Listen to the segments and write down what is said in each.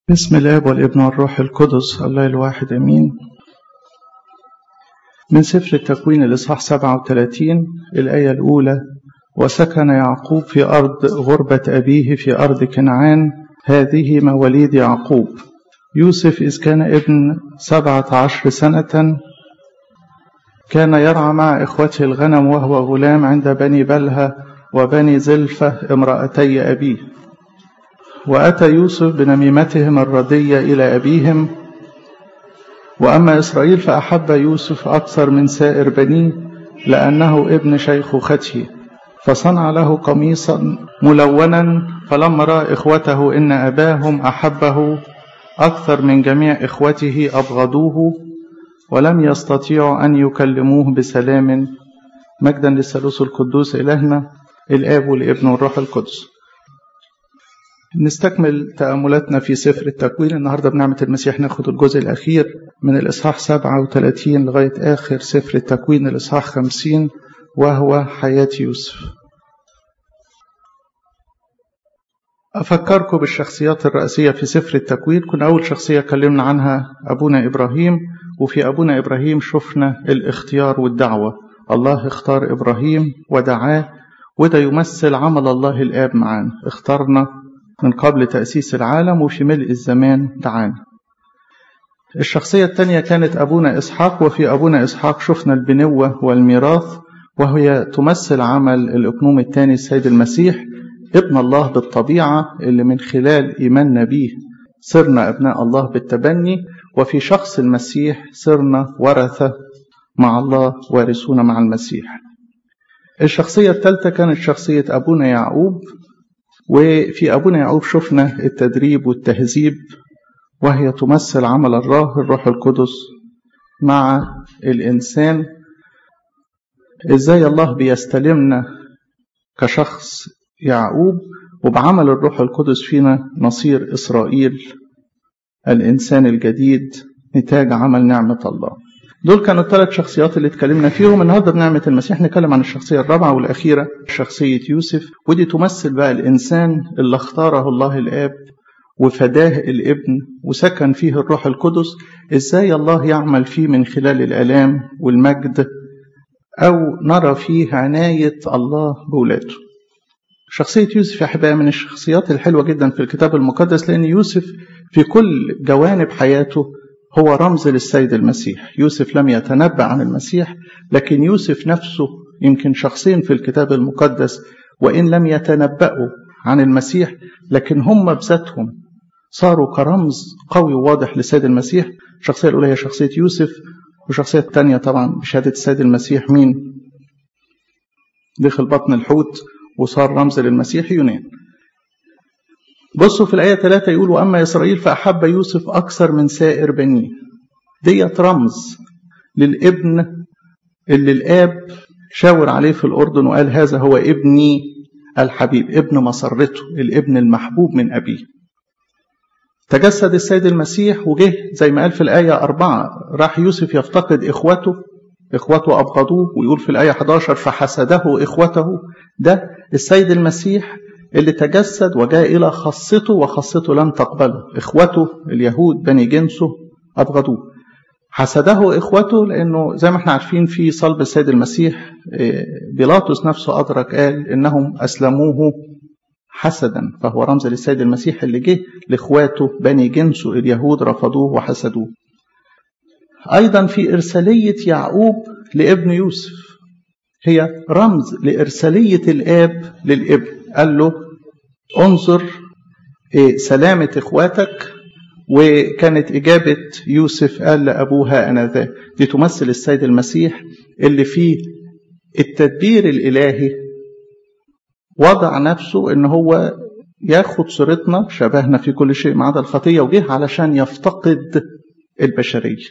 بسم الاب والابن والروح القدس الله الواحد امين من سفر التكوين الاصحاح 37 الايه الاولى وسكن يعقوب في ارض غربه ابيه في ارض كنعان هذه مواليد يعقوب يوسف اذ كان ابن سبعه عشر سنه كان يرعى مع اخوته الغنم وهو غلام عند بني بلهى وبني زلفه امراتي ابيه وأتى يوسف بنميمتهم الردية إلى أبيهم وأما إسرائيل فأحب يوسف أكثر من سائر بنيه لأنه ابن شيخوخته فصنع له قميصا ملونا فلما رأى إخوته إن أباهم أحبه أكثر من جميع إخوته أبغضوه ولم يستطيعوا أن يكلموه بسلام مجدا للثالوث القدوس إلهنا الآب والابن والروح القدس نستكمل تأملاتنا في سفر التكوين النهاردة بنعمة المسيح ناخد الجزء الأخير من الإصحاح 37 لغاية آخر سفر التكوين الإصحاح 50 وهو حياة يوسف أفكركم بالشخصيات الرئيسية في سفر التكوين كنا أول شخصية كلمنا عنها أبونا إبراهيم وفي أبونا إبراهيم شفنا الاختيار والدعوة الله اختار إبراهيم ودعاه وده يمثل عمل الله الآب معانا اختارنا من قبل تأسيس العالم وفي ملء الزمان دعانا الشخصية الثانية كانت أبونا إسحاق وفي أبونا إسحاق شفنا البنوة والميراث وهي تمثل عمل الإقنوم الثاني السيد المسيح ابن الله بالطبيعة اللي من خلال إيماننا به صرنا أبناء الله بالتبني وفي شخص المسيح صرنا ورثة مع الله وارثون مع المسيح الشخصية الثالثة كانت شخصية أبونا يعقوب وفي أبونا يعقوب شفنا التدريب والتهذيب وهي تمثل عمل الله الروح القدس مع الإنسان إزاي الله بيستلمنا كشخص يعقوب وبعمل الروح القدس فينا نصير إسرائيل الإنسان الجديد نتاج عمل نعمة الله دول كانوا الثلاث شخصيات اللي اتكلمنا فيهم النهارده بنعمة المسيح نتكلم عن الشخصية الرابعة والأخيرة شخصية يوسف ودي تمثل بقى الإنسان اللي اختاره الله الآب وفداه الابن وسكن فيه الروح القدس ازاي الله يعمل فيه من خلال الآلام والمجد أو نرى فيه عناية الله بولاده شخصية يوسف يا أحبائي من الشخصيات الحلوة جدا في الكتاب المقدس لأن يوسف في كل جوانب حياته هو رمز للسيد المسيح يوسف لم يتنبأ عن المسيح لكن يوسف نفسه يمكن شخصين في الكتاب المقدس وإن لم يتنبأوا عن المسيح لكن هم بذاتهم صاروا كرمز قوي وواضح للسيد المسيح الشخصية الأولى هي شخصية يوسف والشخصية الثانية طبعا بشهادة السيد المسيح مين دخل بطن الحوت وصار رمز للمسيح يونان بصوا في الآية 3 يقول وأما إسرائيل فأحب يوسف أكثر من سائر بنيه ديت رمز للابن اللي الآب شاور عليه في الأردن وقال هذا هو ابني الحبيب ابن مسرته الابن المحبوب من أبيه تجسد السيد المسيح وجه زي ما قال في الآية أربعة راح يوسف يفتقد إخوته إخوته أبغضوه ويقول في الآية 11 فحسده إخوته ده السيد المسيح اللي تجسد وجاء إلى خاصته وخاصته لم تقبله إخوته اليهود بني جنسه أبغضوه حسده إخوته لأنه زي ما احنا عارفين في صلب السيد المسيح بيلاطس نفسه أدرك قال إنهم أسلموه حسدا فهو رمز للسيد المسيح اللي جه لإخواته بني جنسه اليهود رفضوه وحسدوه أيضا في إرسالية يعقوب لابن يوسف هي رمز لإرسالية الآب للابن قال له انظر سلامة إخواتك وكانت إجابة يوسف قال لأبوها أنا ذا دي تمثل السيد المسيح اللي فيه التدبير الإلهي وضع نفسه إن هو ياخد صورتنا شبهنا في كل شيء ما عدا الخطية وجه علشان يفتقد البشرية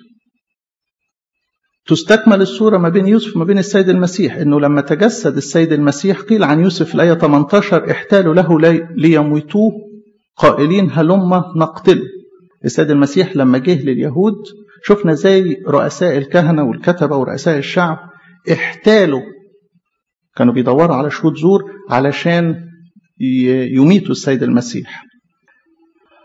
تستكمل الصورة ما بين يوسف وما بين السيد المسيح انه لما تجسد السيد المسيح قيل عن يوسف في الآية 18 احتالوا له ليموتوه قائلين هلم نقتله السيد المسيح لما جه لليهود شفنا زي رؤساء الكهنة والكتبة ورؤساء الشعب احتالوا كانوا بيدوروا على شهود زور علشان يميتوا السيد المسيح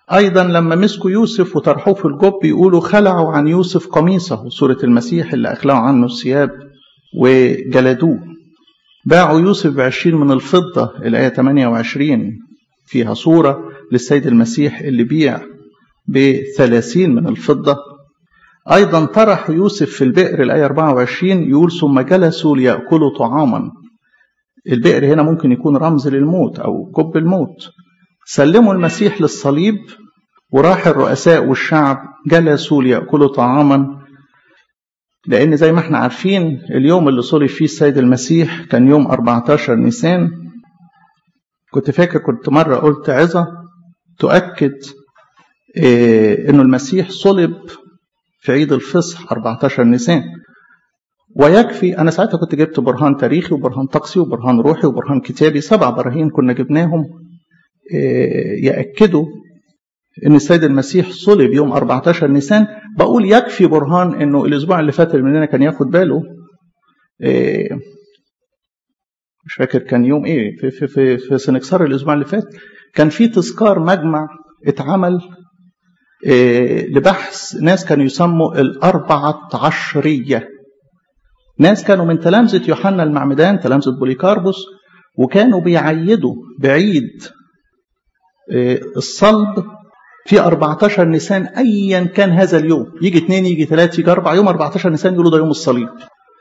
أيضا لما مسكوا يوسف وطرحوه في الجب يقولوا خلعوا عن يوسف قميصه صورة المسيح اللي أخلعوا عنه الثياب وجلدوه باعوا يوسف بعشرين من الفضة الآية 28 فيها صورة للسيد المسيح اللي بيع بثلاثين من الفضة أيضا طرح يوسف في البئر الآية 24 يقول ثم جلسوا ليأكلوا طعاما البئر هنا ممكن يكون رمز للموت أو جب الموت سلموا المسيح للصليب وراح الرؤساء والشعب جلسوا ليأكلوا طعاما لأن زي ما احنا عارفين اليوم اللي صلب فيه السيد المسيح كان يوم 14 نيسان كنت فاكر كنت مرة قلت عظة تؤكد إيه انه المسيح صلب في عيد الفصح 14 نيسان ويكفي انا ساعتها كنت جبت برهان تاريخي وبرهان طقسي وبرهان روحي وبرهان كتابي سبع براهين كنا جبناهم إيه ياكدوا ان السيد المسيح صلب يوم 14 نيسان بقول يكفي برهان انه الاسبوع اللي فات مننا كان ياخد باله إيه مش فاكر كان يوم ايه في في في, في سنكسار الاسبوع اللي فات كان في تذكار مجمع اتعمل إيه لبحث ناس كانوا يسموا الأربعة عشرية ناس كانوا من تلامذة يوحنا المعمدان تلامذة بوليكاربوس وكانوا بيعيدوا بعيد إيه الصلب في 14 نيسان ايا كان هذا اليوم يجي اثنين يجي ثلاثة يجي أربعة يوم 14 نيسان يقولوا ده يوم الصليب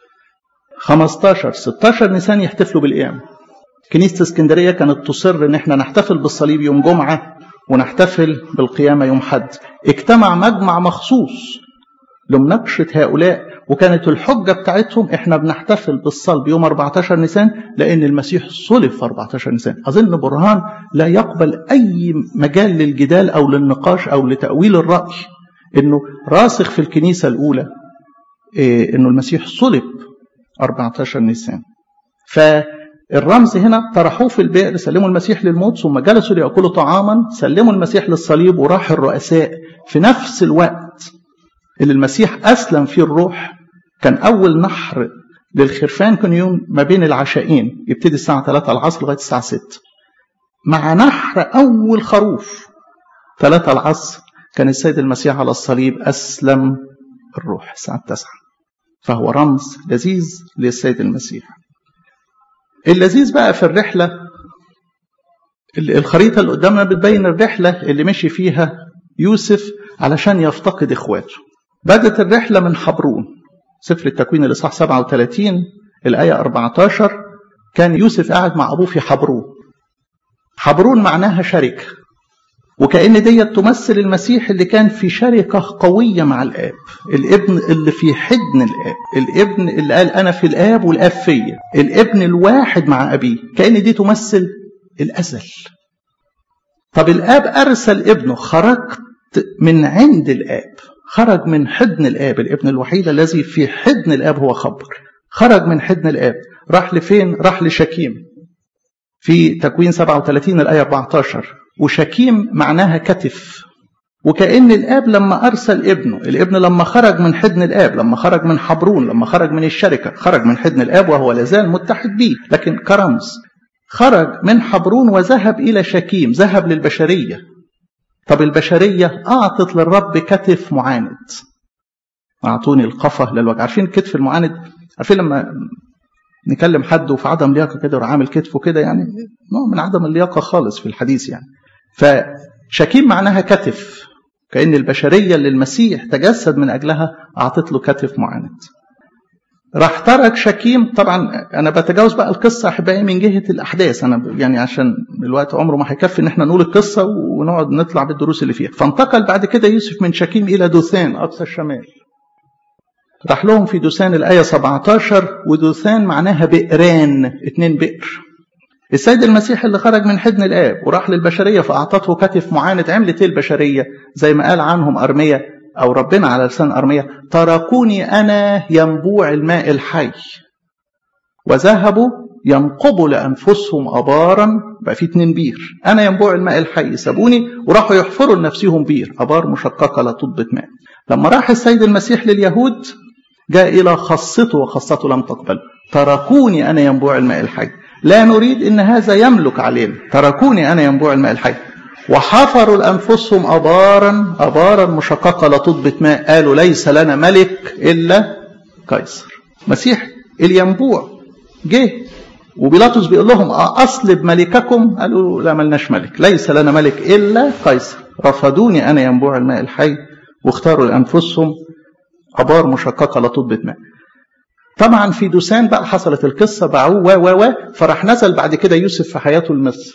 15 16 نيسان يحتفلوا بالقيامة كنيسة اسكندرية كانت تصر ان احنا نحتفل بالصليب يوم جمعة ونحتفل بالقيامة يوم حد اجتمع مجمع مخصوص لمناقشة هؤلاء وكانت الحجة بتاعتهم احنا بنحتفل بالصلب يوم 14 نيسان لأن المسيح صلب في 14 نيسان أظن برهان لا يقبل أي مجال للجدال أو للنقاش أو لتأويل الرأي إنه راسخ في الكنيسة الأولى إيه إنه المسيح صلب 14 نيسان فالرمز هنا طرحوه في البئر سلموا المسيح للموت ثم جلسوا ليأكلوا طعاما سلموا المسيح للصليب وراح الرؤساء في نفس الوقت اللي المسيح أسلم فيه الروح كان أول نحر للخرفان كان يوم ما بين العشاءين يبتدي الساعة 3 العصر لغاية الساعة 6 مع نحر أول خروف 3 العصر كان السيد المسيح على الصليب أسلم الروح الساعة 9 فهو رمز لذيذ للسيد المسيح اللذيذ بقى في الرحلة الخريطة اللي قدامنا بتبين الرحلة اللي مشي فيها يوسف علشان يفتقد إخواته بدت الرحلة من حبرون سفر التكوين الإصحاح 37 الآية 14 كان يوسف قاعد مع أبوه في حبرون حبرون معناها شركة وكأن ديت تمثل المسيح اللي كان في شركة قوية مع الآب الابن اللي في حضن الآب الابن اللي قال أنا في الآب والآب فيا الابن الواحد مع أبيه كأن دي تمثل الأزل طب الآب أرسل ابنه خرجت من عند الآب خرج من حضن الآب الابن الوحيد الذي في حضن الآب هو خبر خرج من حضن الآب راح لفين راح لشكيم في تكوين 37 الآية 14 وشكيم معناها كتف وكأن الآب لما أرسل ابنه الابن لما خرج من حضن الآب لما خرج من حبرون لما خرج من الشركة خرج من حضن الآب وهو لازال متحد به لكن كرمز خرج من حبرون وذهب إلى شكيم ذهب للبشرية طب البشرية أعطت للرب كتف معاند أعطوني القفة للوجه عارفين الكتف المعاند عارفين لما نكلم حد وفي عدم لياقة كده وراح عامل كتفه كده يعني نوع من عدم اللياقة خالص في الحديث يعني فشكيم معناها كتف كأن البشرية اللي المسيح تجسد من أجلها أعطت له كتف معاند راح ترك شكيم طبعا انا بتجاوز بقى القصه احبائي من جهه الاحداث انا يعني عشان الوقت عمره ما هيكفي ان احنا نقول القصه ونقعد نطلع بالدروس اللي فيها فانتقل بعد كده يوسف من شكيم الى دوثان اقصى الشمال راح لهم في دوثان الايه 17 ودوثان معناها بئران اتنين بئر السيد المسيح اللي خرج من حضن الاب وراح للبشريه فاعطته كتف معاند عملت ايه البشريه زي ما قال عنهم ارميه أو ربنا على لسان أرمية تركوني أنا ينبوع الماء الحي وذهبوا ينقبوا لأنفسهم أبارا بقى في اتنين بير أنا ينبوع الماء الحي سابوني وراحوا يحفروا لنفسهم بير أبار مشققة لا تضبط ماء لما راح السيد المسيح لليهود جاء إلى خاصته وخاصته لم تقبل تركوني أنا ينبوع الماء الحي لا نريد إن هذا يملك علينا تركوني أنا ينبوع الماء الحي وحفروا لأنفسهم أبارا أبارا مشققة لا تضبط ماء قالوا ليس لنا ملك إلا قيصر مسيح الينبوع جه وبيلاطس بيقول لهم أصلب ملككم قالوا لا ملناش ملك ليس لنا ملك إلا قيصر رفضوني أنا ينبوع الماء الحي واختاروا لأنفسهم أبار مشققة لا تضبط ماء طبعا في دوسان بقى حصلت القصة باعوه و و و فراح نزل بعد كده يوسف في حياته لمصر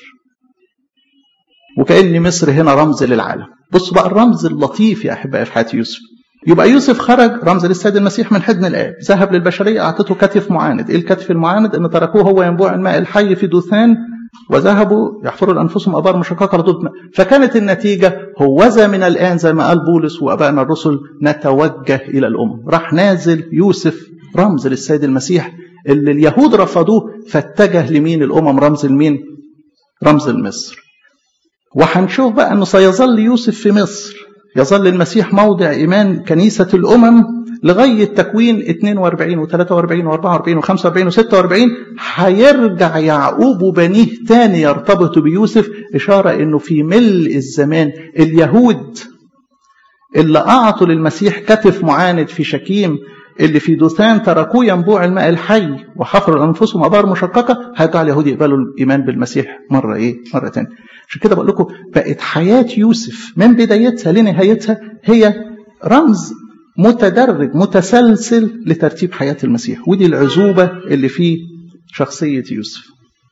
وكأن مصر هنا رمز للعالم بصوا بقى الرمز اللطيف يا أحبائي في حياة يوسف يبقى يوسف خرج رمز للسيد المسيح من حضن الآب ذهب للبشرية أعطته كتف معاند إيه الكتف المعاند إن تركوه هو ينبوع الماء الحي في دوثان وذهبوا يحفروا لأنفسهم أبار مشققة لضد ماء فكانت النتيجة هوذا من الآن زي ما قال بولس وأبائنا الرسل نتوجه إلى الأمم راح نازل يوسف رمز للسيد المسيح اللي اليهود رفضوه فاتجه لمين الأمم رمز لمين رمز لمصر وهنشوف بقى أنه سيظل يوسف في مصر يظل المسيح موضع إيمان كنيسة الأمم لغاية تكوين 42 و43 و44 و45 و46 هيرجع يعقوب وبنيه تاني يرتبطوا بيوسف إشارة إنه في ملء الزمان اليهود اللي أعطوا للمسيح كتف معاند في شكيم اللي في دوثان تركوه ينبوع الماء الحي وحفروا لانفسهم ابار مشققه هيرجع اليهود يقبلوا الايمان بالمسيح مره ايه؟ مره ثانيه. عشان كده بقول لكم بقت حياه يوسف من بدايتها لنهايتها هي رمز متدرج متسلسل لترتيب حياه المسيح ودي العزوبه اللي في شخصيه يوسف.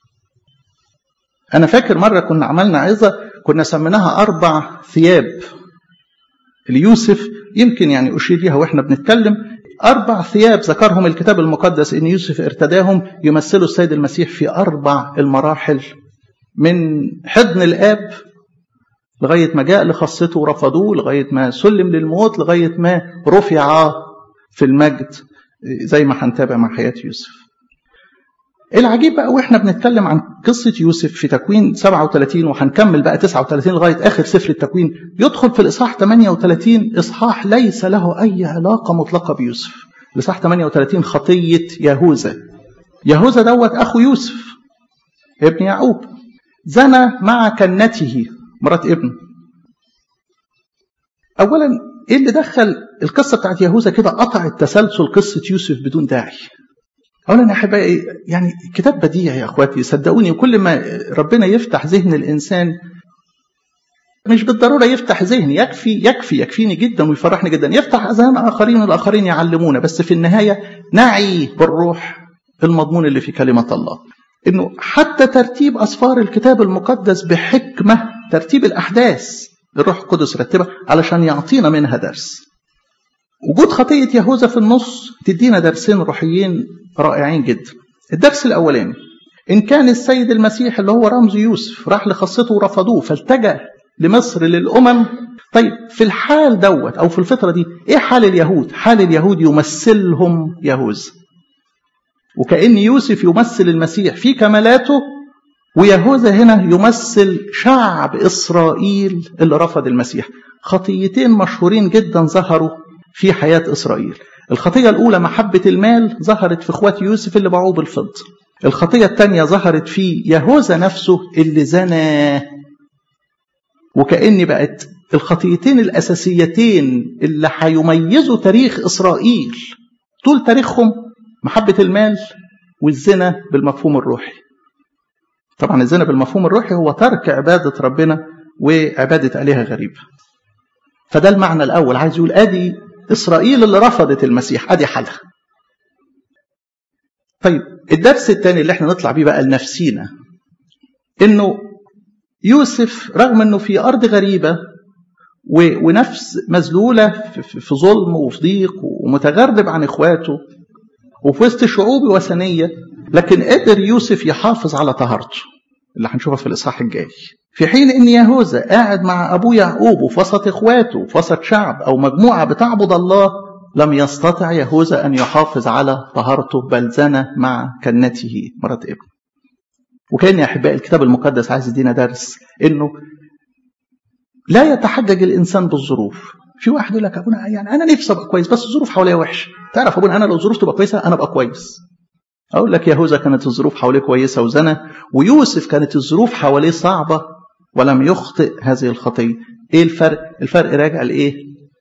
انا فاكر مره كنا عملنا عظه كنا سميناها اربع ثياب ليوسف يمكن يعني اشير ليها واحنا بنتكلم أربع ثياب ذكرهم الكتاب المقدس إن يوسف ارتداهم يمثلوا السيد المسيح في أربع المراحل من حضن الآب لغاية ما جاء لخاصته ورفضوه لغاية ما سلم للموت لغاية ما رفع في المجد زي ما هنتابع مع حياة يوسف العجيب بقى واحنا بنتكلم عن قصة يوسف في تكوين 37 وهنكمل بقى 39 لغاية آخر سفر التكوين يدخل في الإصحاح 38 إصحاح ليس له أي علاقة مطلقة بيوسف الإصحاح 38 خطية يهوذا يهوذا دوت أخو يوسف ابن يعقوب زنى مع كنته مرات ابنه أولا إيه اللي دخل القصة بتاعت يهوذا كده قطعت تسلسل قصة يوسف بدون داعي اولا يا احبائي يعني كتاب بديع يا اخواتي صدقوني وكل ما ربنا يفتح ذهن الانسان مش بالضروره يفتح ذهني يكفي يكفي يكفيني جدا ويفرحني جدا يفتح اذهان اخرين والاخرين يعلمونا بس في النهايه نعي بالروح المضمون اللي في كلمه الله انه حتى ترتيب اسفار الكتاب المقدس بحكمه ترتيب الاحداث الروح القدس رتبها علشان يعطينا منها درس وجود خطيه يهوذا في النص تدينا درسين روحيين رائعين جدا الدرس الأولاني إن كان السيد المسيح اللي هو رمز يوسف راح لخاصته ورفضوه فالتجأ لمصر للأمم طيب في الحال دوت أو في الفترة دي إيه حال اليهود؟ حال اليهود يمثلهم يهوذا وكأن يوسف يمثل المسيح في كمالاته ويهوذا هنا يمثل شعب إسرائيل اللي رفض المسيح خطيتين مشهورين جدا ظهروا في حياة إسرائيل الخطية الأولى محبة المال ظهرت في إخوات يوسف اللي باعوه بالفضة الخطية الثانية ظهرت في يهوذا نفسه اللي زنى وكأن بقت الخطيتين الأساسيتين اللي هيميزوا تاريخ إسرائيل طول تاريخهم محبة المال والزنا بالمفهوم الروحي طبعا الزنا بالمفهوم الروحي هو ترك عبادة ربنا وعبادة آلهة غريبة فده المعنى الأول عايز يقول أدي إسرائيل اللي رفضت المسيح أدي حالها طيب الدرس الثاني اللي احنا نطلع بيه بقى لنفسينا انه يوسف رغم انه في ارض غريبه ونفس مذلوله في ظلم وفي ضيق ومتغرب عن اخواته وفي وسط شعوب وثنيه لكن قدر يوسف يحافظ على طهارته اللي هنشوفها في الاصحاح الجاي في حين ان يهوذا قاعد مع ابوه يعقوب وفي وسط اخواته وفي وسط شعب او مجموعه بتعبد الله لم يستطع يهوذا ان يحافظ على طهارته بل زنى مع كنته مرات ابنه. وكان يا احبائي الكتاب المقدس عايز يدينا درس انه لا يتحجج الانسان بالظروف. في واحد يقول لك ابونا يعني انا نفسي ابقى كويس بس الظروف حواليا وحشه. تعرف ابونا انا لو الظروف تبقى كويسه انا ابقى كويس. اقول لك يهوذا كانت الظروف حواليه كويسه وزنى ويوسف كانت الظروف حواليه صعبه ولم يخطئ هذه الخطية ايه الفرق الفرق راجع لايه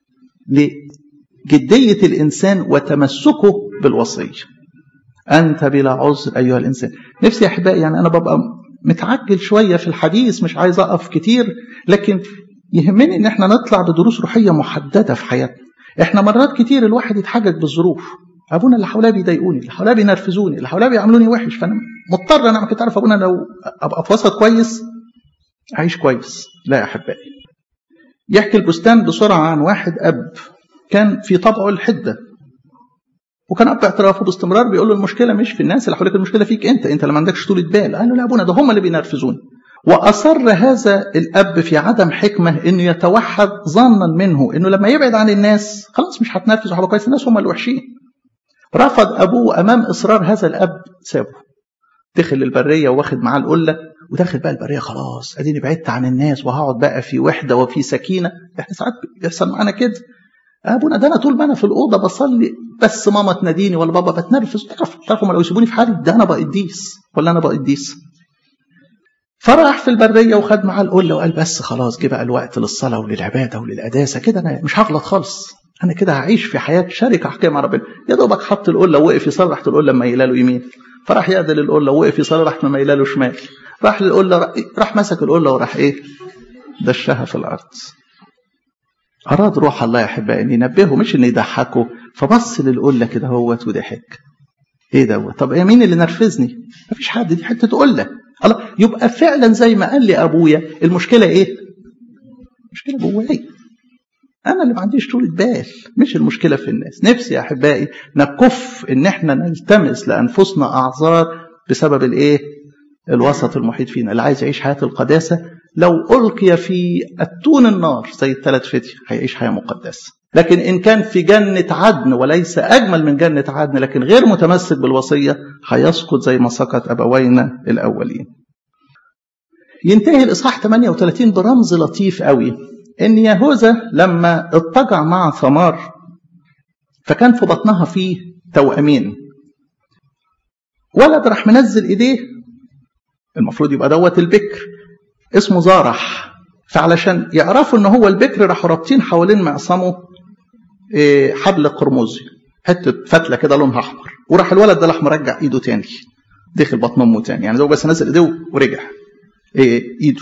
لجدية الإنسان وتمسكه بالوصية أنت بلا عذر أيها الإنسان نفسي يا أحبائي يعني أنا ببقى متعجل شوية في الحديث مش عايز أقف كتير لكن يهمني إن احنا نطلع بدروس روحية محددة في حياتنا احنا مرات كتير الواحد يتحجج بالظروف ابونا اللي حواليا بيضايقوني اللي حواليا بينرفزوني اللي حواليا بيعاملوني وحش فانا مضطر انا كنت عارف ابونا لو ابقى في وسط كويس اعيش كويس لا يا احبائي يحكي البستان بسرعه عن واحد اب كان في طبعه الحده وكان اب اعترافه باستمرار بيقول له المشكله مش في الناس اللي حواليك المشكله فيك انت انت اللي ما عندكش طولة بال قال له لا ابونا ده هم اللي بينرفزوني واصر هذا الاب في عدم حكمه انه يتوحد ظنا منه انه لما يبعد عن الناس خلاص مش هتنرفز وهيبقى كويس الناس هم الوحشين رفض ابوه امام اصرار هذا الاب سابه دخل البريه واخد معاه القله وداخل بقى البريه خلاص اديني بعدت عن الناس وهقعد بقى في وحده وفي سكينه احنا ساعات بيحصل معانا كده ابونا ده انا طول ما انا في الاوضه بصلي بس ماما تناديني ولا بابا بتنرفز تعرف تعرفوا لو يسيبوني في حالي ده انا بقى قديس ولا انا بقى قديس فراح في البريه وخد معاه القله وقال بس خلاص جه بقى الوقت للصلاه وللعباده وللقداسه كده انا مش هغلط خالص انا كده هعيش في حياه شركه احكام مع ربنا يا دوبك حط القله ووقف يصلي راحت القله ميله له يمين فراح يعدل القله ووقف يصلي راحت ميله له شمال راح للقله راح مسك القله وراح ايه دشها في الارض اراد روح الله يا احبائي ان ينبهه مش ان يضحكه فبص للقله كده هوت وضحك ايه دوت طب ايه مين اللي نرفزني مفيش حد دي حته قله الله يبقى فعلا زي ما قال لي ابويا المشكله ايه المشكله جوايا انا اللي ما عنديش طولة بال مش المشكله في الناس نفسي يا احبائي نكف ان احنا نلتمس لانفسنا اعذار بسبب الايه الوسط المحيط فينا اللي عايز يعيش حياه القداسه لو القي في اتون النار زي الثلاث فتي هيعيش حياه مقدسه لكن ان كان في جنه عدن وليس اجمل من جنه عدن لكن غير متمسك بالوصيه هيسقط زي ما سقط ابوينا الاولين ينتهي الاصحاح 38 برمز لطيف قوي ان يهوذا لما اضطجع مع ثمار فكان في بطنها فيه توأمين ولد راح منزل ايديه المفروض يبقى دوت البكر اسمه زارح فعلشان يعرفوا ان هو البكر راحوا رابطين حوالين معصمه حبل قرمزي حته فتله كده لونها احمر وراح الولد ده راح مرجع ايده تاني دخل بطن امه تاني يعني ده بس نزل ايده ورجع ايده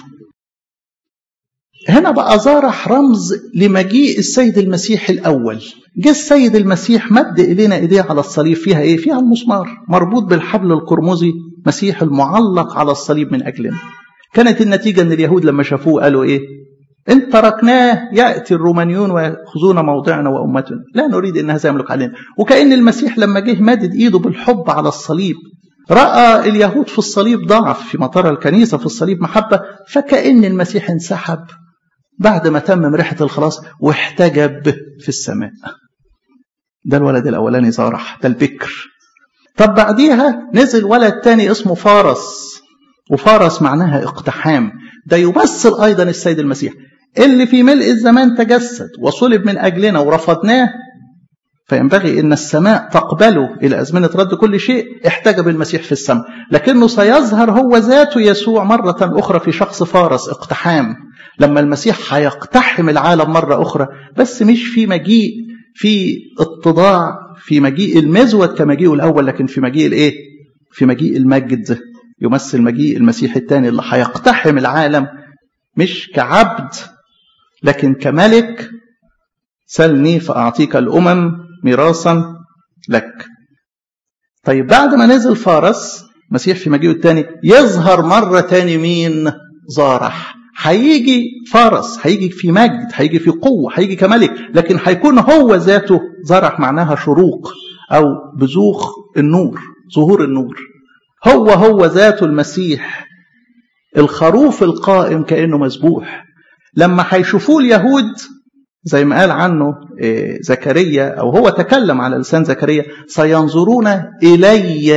هنا بقى زارح رمز لمجيء السيد المسيح الأول جه السيد المسيح مد إلينا إيديه على الصليب فيها إيه؟ فيها المسمار مربوط بالحبل القرمزي مسيح المعلق على الصليب من أجلنا كانت النتيجة أن اليهود لما شافوه قالوا إيه إن تركناه يأتي الرومانيون ويأخذون موضعنا وأمتنا لا نريد أن هذا يملك علينا وكأن المسيح لما جه مادد إيده بالحب على الصليب رأى اليهود في الصليب ضعف في مطار الكنيسة في الصليب محبة فكأن المسيح انسحب بعد ما تمم ريحة الخلاص واحتجب في السماء ده الولد الأولاني زارح ده البكر طب بعديها نزل ولد تاني اسمه فارس وفارس معناها اقتحام ده يمثل أيضا السيد المسيح اللي في ملء الزمان تجسد وصلب من أجلنا ورفضناه فينبغي أن السماء تقبله إلى أزمنة رد كل شيء احتجب المسيح في السماء لكنه سيظهر هو ذاته يسوع مرة أخرى في شخص فارس اقتحام لما المسيح هيقتحم العالم مرة أخرى بس مش في مجيء في اتضاع في مجيء المزود كمجيئه الأول لكن في مجيء الإيه؟ في مجيء المجد يمثل مجيء المسيح الثاني اللي هيقتحم العالم مش كعبد لكن كملك سلني فأعطيك الأمم ميراثا لك طيب بعد ما نزل فارس مسيح في مجيئه الثاني يظهر مرة تاني مين زارح هيجي فارس هيجي في مجد هيجي في قوة هيجي كملك لكن هيكون هو ذاته زرع معناها شروق أو بزوخ النور ظهور النور هو هو ذاته المسيح الخروف القائم كأنه مذبوح لما هيشوفوه اليهود زي ما قال عنه زكريا أو هو تكلم على لسان زكريا سينظرون إلي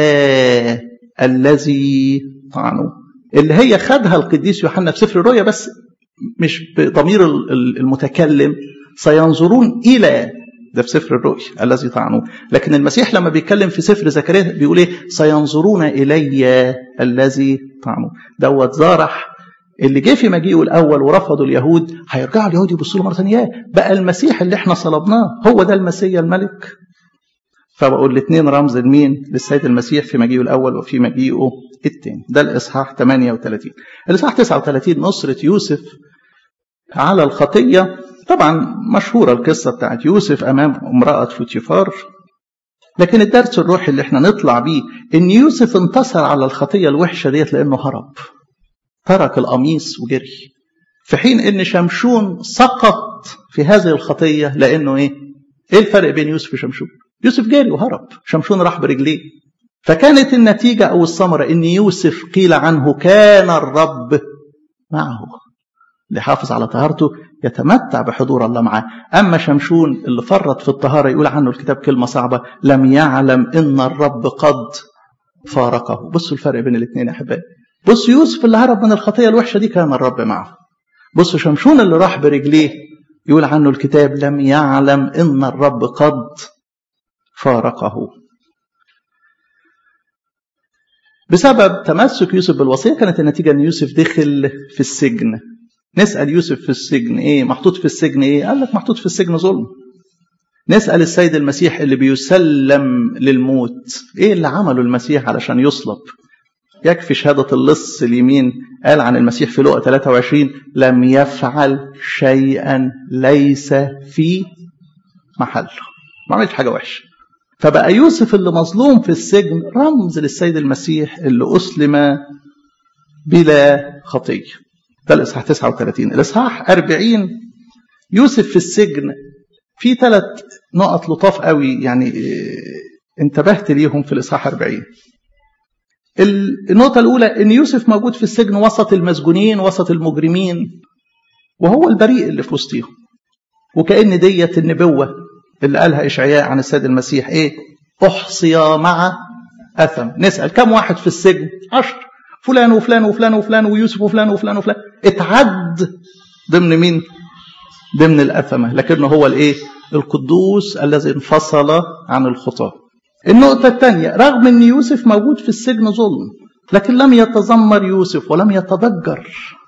الذي طعنوا اللي هي خدها القديس يوحنا في سفر الرؤيا بس مش بضمير المتكلم سينظرون إلى ده في سفر الرؤيا الذي طعنوه لكن المسيح لما بيتكلم في سفر زكريا بيقول ايه سينظرون إلي الذي طعنوه دوت زارح اللي جه في مجيئه الاول ورفضوا اليهود هيرجعوا اليهود يبصوا له مره ثانيه بقى المسيح اللي احنا صلبناه هو ده المسيا الملك فبقول الاثنين رمز لمين للسيد المسيح في مجيئه الاول وفي مجيئه الثاني ده الاصحاح 38 الاصحاح 39 نصره يوسف على الخطيه طبعا مشهوره القصه بتاعت يوسف امام امراه فوتيفار لكن الدرس الروحي اللي احنا نطلع بيه ان يوسف انتصر على الخطيه الوحشه ديت لانه هرب ترك القميص وجري في حين ان شمشون سقط في هذه الخطيه لانه ايه ايه الفرق بين يوسف وشمشون يوسف جري وهرب شمشون راح برجليه فكانت النتيجه او الثمره ان يوسف قيل عنه كان الرب معه اللي حافظ على طهارته يتمتع بحضور الله معاه أما شمشون اللي فرط في الطهارة يقول عنه الكتاب كلمة صعبة لم يعلم إن الرب قد فارقه بصوا الفرق بين الاثنين يا أحبائي بص يوسف اللي هرب من الخطية الوحشة دي كان الرب معه بصوا شمشون اللي راح برجليه يقول عنه الكتاب لم يعلم إن الرب قد فارقه بسبب تمسك يوسف بالوصية كانت النتيجة أن يوسف دخل في السجن نسأل يوسف في السجن إيه محطوط في السجن إيه قال لك محطوط في السجن ظلم نسأل السيد المسيح اللي بيسلم للموت إيه اللي عمله المسيح علشان يصلب يكفي شهادة اللص اليمين قال عن المسيح في لقا 23 لم يفعل شيئا ليس في محله ما عملش حاجة وحشة فبقى يوسف اللي مظلوم في السجن رمز للسيد المسيح اللي أسلم بلا خطية ده الإصحاح 39 الإصحاح 40 يوسف في السجن في ثلاث نقط لطاف قوي يعني انتبهت ليهم في الإصحاح 40 النقطة الأولى إن يوسف موجود في السجن وسط المسجونين وسط المجرمين وهو البريء اللي في وسطهم وكأن ديت النبوة اللي قالها إشعياء عن السيد المسيح إيه أحصي مع أثم نسأل كم واحد في السجن عشر فلان وفلان وفلان وفلان ويوسف وفلان وفلان وفلان اتعد ضمن مين ضمن الأثمة لكنه هو الإيه القدوس الذي انفصل عن الخطاه النقطة الثانية رغم أن يوسف موجود في السجن ظلم لكن لم يتذمر يوسف ولم يتضجر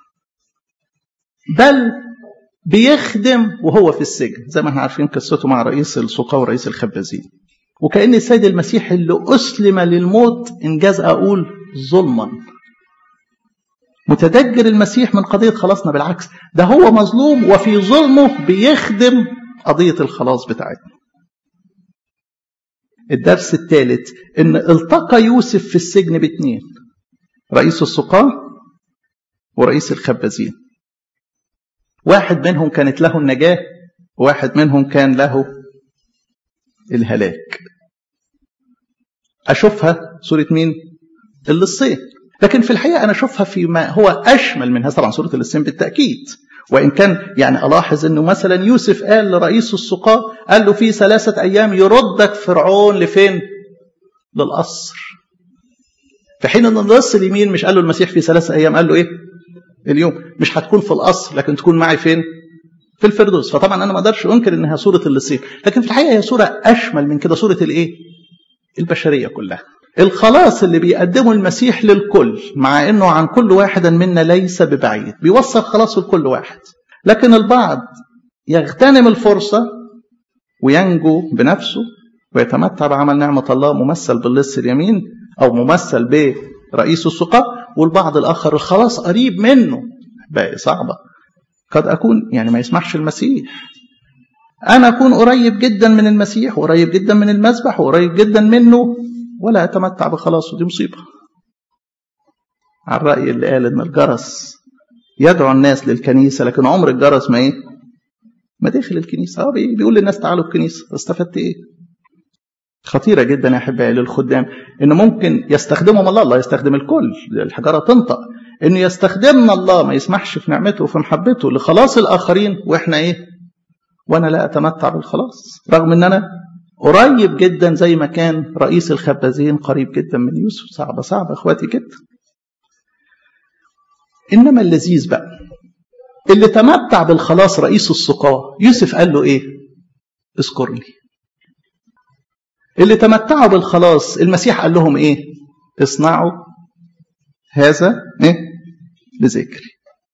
بل بيخدم وهو في السجن زي ما احنا عارفين قصته مع رئيس السقا ورئيس الخبازين وكأن السيد المسيح اللي أسلم للموت إنجاز أقول ظلما متدجر المسيح من قضية خلاصنا بالعكس ده هو مظلوم وفي ظلمه بيخدم قضية الخلاص بتاعتنا الدرس الثالث ان التقى يوسف في السجن باثنين رئيس السقاة ورئيس الخبازين واحد منهم كانت له النجاة وواحد منهم كان له الهلاك أشوفها صورة مين؟ اللصين لكن في الحقيقة أنا أشوفها فيما هو أشمل من هذا طبعا صورة اللصين بالتأكيد وإن كان يعني ألاحظ أنه مثلا يوسف قال لرئيس السقاة قال له في ثلاثة أيام يردك فرعون لفين للقصر في حين أن اللص اليمين مش قال له المسيح في ثلاثة أيام قال له إيه اليوم مش هتكون في القصر لكن تكون معي فين في الفردوس فطبعا أنا ما أقدرش أنكر أنها صورة اللصين لكن في الحقيقة هي صورة أشمل من كده صورة الإيه البشرية كلها الخلاص اللي بيقدمه المسيح للكل مع انه عن كل واحد منا ليس ببعيد بيوصل خلاصه لكل واحد لكن البعض يغتنم الفرصة وينجو بنفسه ويتمتع بعمل نعمة الله ممثل باللص اليمين أو ممثل برئيس السقاء والبعض الآخر الخلاص قريب منه باقي صعبة قد أكون يعني ما يسمحش المسيح أنا أكون قريب جدا من المسيح وقريب جدا من المذبح وقريب جدا منه ولا أتمتع بخلاصه دي مصيبة على الرأي اللي قال إن الجرس يدعو الناس للكنيسة لكن عمر الجرس ما إيه ما داخل الكنيسة اه بيقول للناس تعالوا الكنيسة استفدت إيه خطيرة جدا يا أحبائي للخدام إن ممكن يستخدمهم الله الله يستخدم الكل الحجارة تنطق إنه يستخدمنا الله ما يسمحش في نعمته وفي محبته لخلاص الآخرين وإحنا إيه وأنا لا أتمتع بالخلاص رغم إن أنا قريب جدا زي ما كان رئيس الخبازين قريب جدا من يوسف صعبة صعبة اخواتي جدا انما اللذيذ بقى اللي تمتع بالخلاص رئيس السقاة يوسف قال له ايه اذكرني اللي تمتعوا بالخلاص المسيح قال لهم ايه اصنعوا هذا ايه لذكري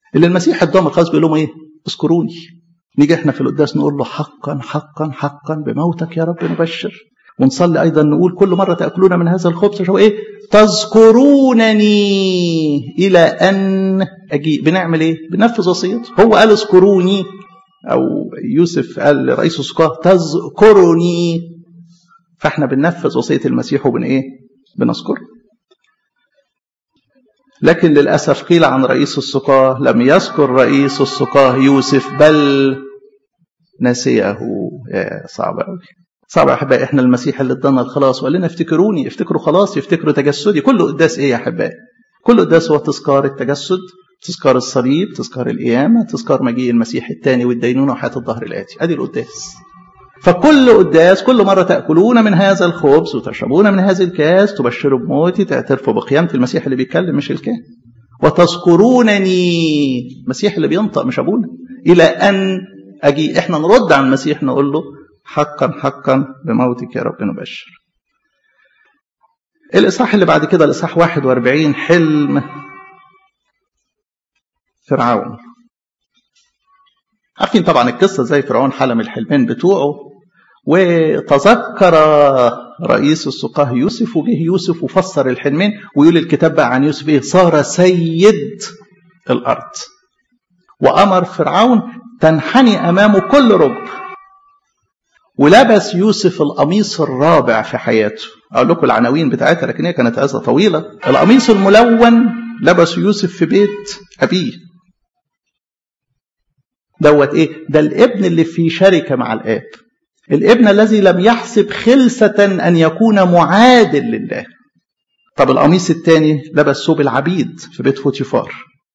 اللي المسيح اداهم الخلاص بيقول لهم ايه اذكروني نيجي احنا في القداس نقول له حقا حقا حقا بموتك يا رب نبشر ونصلي ايضا نقول كل مره تاكلون من هذا الخبز شو ايه تذكرونني الى ان اجيء بنعمل ايه بنفذ وصيته هو قال اذكروني او يوسف قال لرئيس السقاه تذكرني فاحنا بننفذ وصيه المسيح وبن ايه بنذكره لكن للأسف قيل عن رئيس السقاه لم يذكر رئيس السقاه يوسف بل نسيه يا صعب قوي صعب يا احبائي احنا المسيح اللي ادانا الخلاص وقال لنا افتكروني افتكروا خلاص يفتكروا تجسدي كل قداس ايه يا احبائي كل قداس هو تذكار التجسد تذكار الصليب تذكار القيامة تذكار مجيء المسيح الثاني والدينونة وحياة الظهر الآتي ادي القداس فكل قداس كل مرة تأكلون من هذا الخبز وتشربون من هذه الكاس تبشروا بموتي تعترفوا بقيامة المسيح اللي بيتكلم مش الكاهن وتذكرونني المسيح اللي بينطق مش أبونا إلى أن أجي إحنا نرد على المسيح نقول له حقا حقا بموتك يا رب نبشر الإصحاح اللي بعد كده الإصحاح 41 حلم فرعون عارفين طبعا القصة زي فرعون حلم الحلمين بتوعه وتذكر رئيس السقاه يوسف وجه يوسف وفسر الحلمين ويقول الكتاب بقى عن يوسف ايه صار سيد الارض وامر فرعون تنحني امامه كل ركب ولبس يوسف القميص الرابع في حياته اقول لكم العناوين بتاعتها لكن هي كانت عزه طويله القميص الملون لبسه يوسف في بيت ابيه دوت ايه ده الابن اللي في شركه مع الاب الابن الذي لم يحسب خلسة أن يكون معادل لله طب القميص الثاني لبس ثوب العبيد في بيت فوتيفار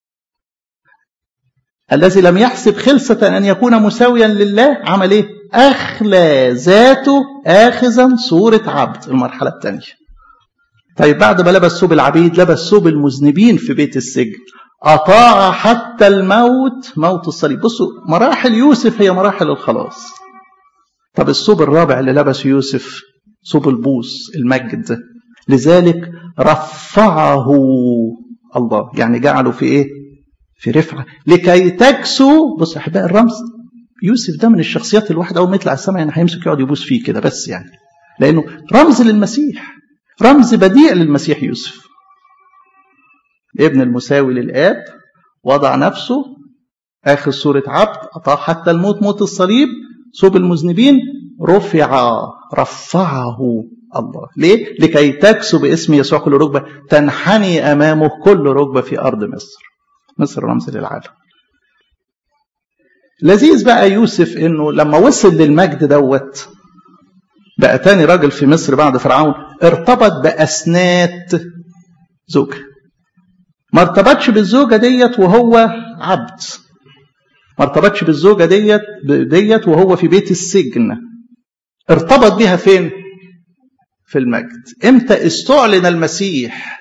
الذي لم يحسب خلسة أن يكون مساويا لله عمل إيه؟ أخلى ذاته آخذا صورة عبد المرحلة الثانية طيب بعد ما لبس ثوب العبيد لبس ثوب المذنبين في بيت السجن أطاع حتى الموت موت الصليب بصوا مراحل يوسف هي مراحل الخلاص طب الثوب الرابع اللي لبسه يوسف ثوب البوس المجد لذلك رفعه الله يعني جعله في ايه في رفعه لكي تكسو بص احباء الرمز يوسف ده من الشخصيات الواحد اول ما يطلع السماء يعني هيمسك يقعد يبوس فيه كده بس يعني لانه رمز للمسيح رمز بديع للمسيح يوسف ابن المساوي للاب وضع نفسه اخذ صوره عبد اطاع حتى الموت موت الصليب ثوب المذنبين رفع رفعه الله ليه؟ لكي تكسو باسم يسوع كل ركبة تنحني أمامه كل ركبة في أرض مصر مصر رمز للعالم لذيذ بقى يوسف انه لما وصل للمجد دوت بقى تاني راجل في مصر بعد فرعون ارتبط بأسنات زوجة ما ارتبطش بالزوجة ديت وهو عبد ما ارتبطش بالزوجة ديت ديت وهو في بيت السجن ارتبط بها فين في المجد امتى استعلن المسيح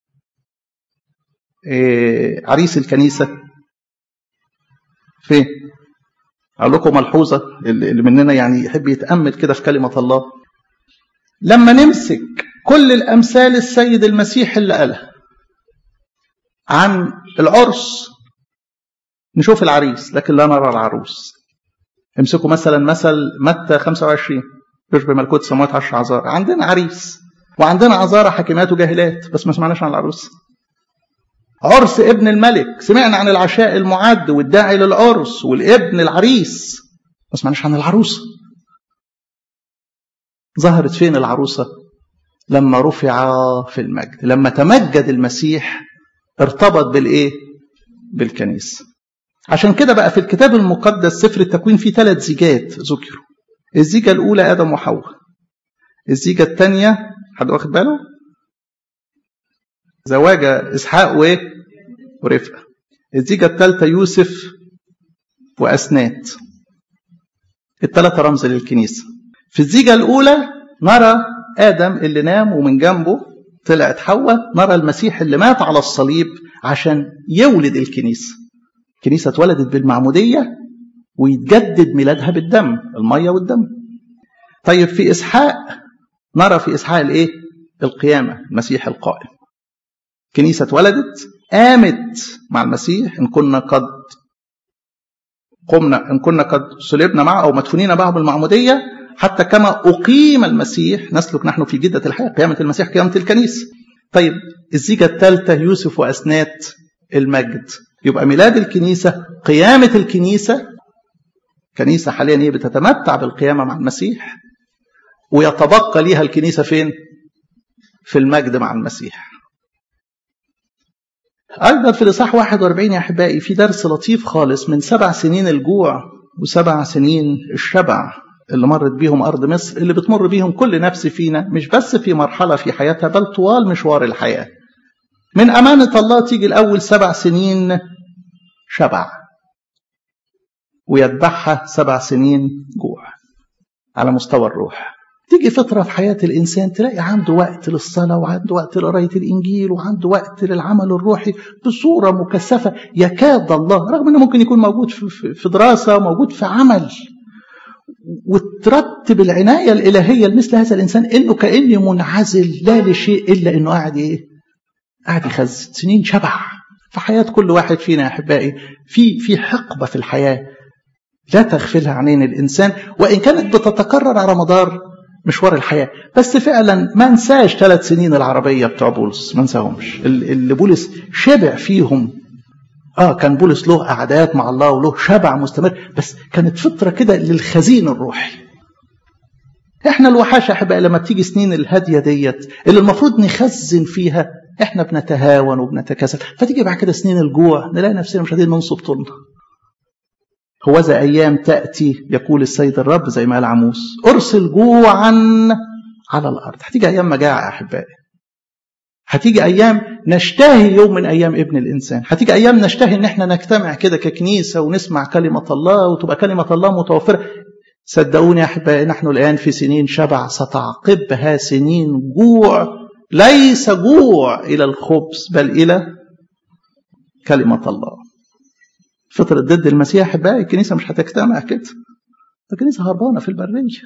إيه عريس الكنيسة فين اقول لكم ملحوظة اللي مننا يعني يحب يتأمل كده في كلمة الله لما نمسك كل الأمثال السيد المسيح اللي قالها عن العرس نشوف العريس لكن لا نرى العروس امسكوا مثلا مثل متى 25 يشبه ملكوت السماوات عشر عذارى عندنا عريس وعندنا عذارى حكيمات وجاهلات بس ما سمعناش عن العروس عرس ابن الملك سمعنا عن العشاء المعد والداعي للعرس والابن العريس ما سمعناش عن العروسة ظهرت فين العروسة لما رفع في المجد لما تمجد المسيح ارتبط بالايه بالكنيسه عشان كده بقى في الكتاب المقدس سفر التكوين فيه ثلاث زيجات ذكروا الزيجة الأولى آدم وحواء الزيجة الثانية حد واخد باله زواج إسحاق وإيه ورفقة الزيجة الثالثة يوسف وأسنات الثلاثة رمز للكنيسة في الزيجة الأولى نرى آدم اللي نام ومن جنبه طلعت حواء نرى المسيح اللي مات على الصليب عشان يولد الكنيسه الكنيسة اتولدت بالمعمودية ويتجدد ميلادها بالدم المية والدم طيب في إسحاق نرى في إسحاق الإيه؟ القيامة المسيح القائم كنيسة اتولدت قامت مع المسيح إن كنا قد قمنا إن كنا قد صلبنا معه أو مدفونين معه بالمعمودية حتى كما أقيم المسيح نسلك نحن في جدة الحياة قيامة المسيح قيامة الكنيسة طيب الزيجة الثالثة يوسف وأسنات المجد يبقى ميلاد الكنيسة قيامة الكنيسة كنيسة حاليا هي بتتمتع بالقيامة مع المسيح ويتبقى ليها الكنيسة فين في المجد مع المسيح أيضا في الإصحاح 41 يا أحبائي في درس لطيف خالص من سبع سنين الجوع وسبع سنين الشبع اللي مرت بيهم أرض مصر اللي بتمر بيهم كل نفس فينا مش بس في مرحلة في حياتها بل طوال مشوار الحياة من أمانة الله تيجي الأول سبع سنين شبع ويتبعها سبع سنين جوع على مستوى الروح تيجي فترة في حياة الإنسان تلاقي عنده وقت للصلاة وعنده وقت لقراية الإنجيل وعنده وقت للعمل الروحي بصورة مكثفة يكاد الله رغم أنه ممكن يكون موجود في دراسة موجود في عمل وترتب العناية الإلهية لمثل هذا الإنسان إنه كأني منعزل لا لشيء إلا إنه قاعد إيه؟ قاعد يخزن سنين شبع في حياة كل واحد فينا يا أحبائي في في حقبة في الحياة لا تغفلها عينين الإنسان وإن كانت بتتكرر على مدار مشوار الحياة بس فعلا ما انساش ثلاث سنين العربية بتوع بولس ما انساهمش اللي بولس شبع فيهم اه كان بولس له قعدات مع الله وله شبع مستمر بس كانت فترة كده للخزين الروحي احنا الوحاشة احبائي لما بتيجي سنين الهادية ديت اللي المفروض نخزن فيها احنا بنتهاون وبنتكاسل فتيجي بعد كده سنين الجوع نلاقي نفسنا مش قادرين ننصب طولنا هوذا أيام تأتي يقول السيد الرب زي ما قال عموس أرسل جوعا على الأرض هتيجي أيام مجاعة يا أحبائي هتيجي أيام نشتهي يوم من أيام ابن الإنسان هتيجي أيام نشتهي إن احنا نجتمع كده ككنيسة ونسمع كلمة الله وتبقى كلمة الله متوفرة صدقوني يا أحبائي نحن الآن في سنين شبع ستعقبها سنين جوع ليس جوع إلى الخبز بل إلى كلمة الله فترة ضد المسيح بقى الكنيسة مش هتجتمع كده الكنيسة هربانة في البرية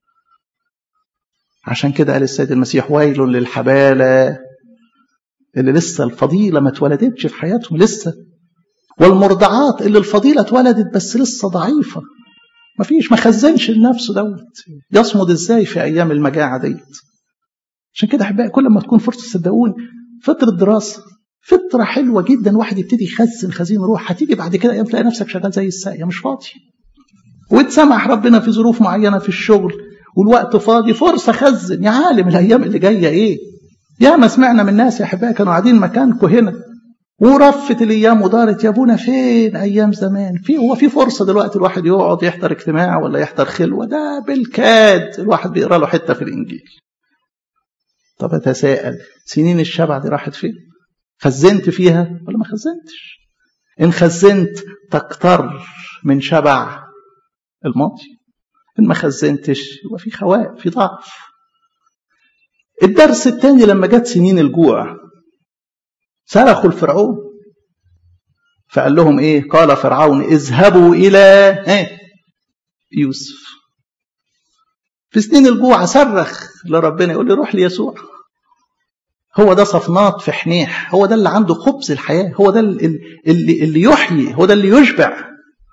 عشان كده قال السيد المسيح ويل للحبالة اللي لسه الفضيلة ما اتولدتش في حياتهم لسه والمرضعات اللي الفضيلة اتولدت بس لسه ضعيفة ما فيش ما خزنش لنفسه دوت يصمد ازاي في ايام المجاعة ديت عشان كده احبائي كل ما تكون فرصة صدقوني فترة دراسة فطرة حلوة جدا واحد يبتدي يخزن خزين روح هتيجي بعد كده ايام تلاقي نفسك شغال زي الساقية مش فاضي وتسمح ربنا في ظروف معينة في الشغل والوقت فاضي فرصة خزن يا عالم الأيام اللي جاية إيه يا ما سمعنا من ناس يا أحبائي كانوا قاعدين مكانكم هنا ورفت الأيام ودارت يا أبونا فين أيام زمان في هو في فرصة دلوقتي الواحد يقعد يحضر اجتماع ولا يحضر خلوة ده بالكاد الواحد بيقرأ له حتة في الإنجيل طب أتساءل سنين الشبع دي راحت فين خزنت فيها ولا ما خزنتش إن خزنت تكتر من شبع الماضي إن ما خزنتش يبقى في خواء في ضعف الدرس الثاني لما جت سنين الجوع صرخوا الفرعون فقال لهم ايه قال فرعون اذهبوا الى ايه يوسف في سنين الجوع صرخ لربنا يقول لي روح ليسوع هو ده صفنات في حنيح هو ده اللي عنده خبز الحياة هو ده اللي, اللي, اللي يحيي هو ده اللي يشبع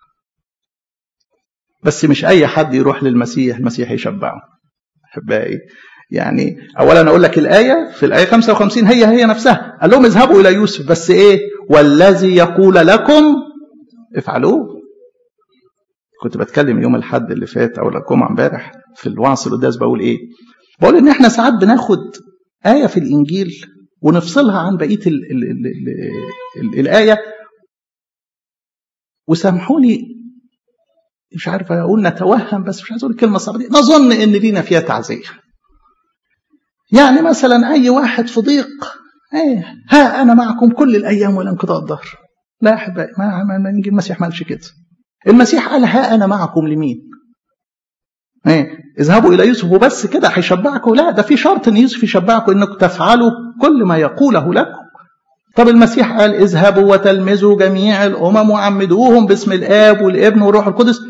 بس مش أي حد يروح للمسيح المسيح يشبعه أحبائي يعني أولا أقول لك الآية في الآية 55 هي هي نفسها قال لهم اذهبوا إلى يوسف بس إيه والذي يقول لكم افعلوه كنت بتكلم يوم الحد اللي فات أو الجمعة امبارح في الوعظ القداس بقول إيه بقول إن إحنا ساعات بناخد آية في الإنجيل ونفصلها عن بقية ال ال ال ال ال الآية وسامحوني مش عارف أقول نتوهم بس مش عايز أقول الكلمة الصعبة دي نظن إن لينا فيها تعزية يعني مثلا أي واحد في ضيق ايه ها أنا معكم كل الأيام ولا انقضاء الظهر لا يا أحبائي ما, ما, ما المسيح ما قالش كده المسيح قال ها أنا معكم لمين ايه اذهبوا الى يوسف وبس كده هيشبعكم لا ده في شرط ان يوسف يشبعكم انكم تفعلوا كل ما يقوله لكم طب المسيح قال اذهبوا وتلمذوا جميع الامم وعمدوهم باسم الاب والابن والروح القدس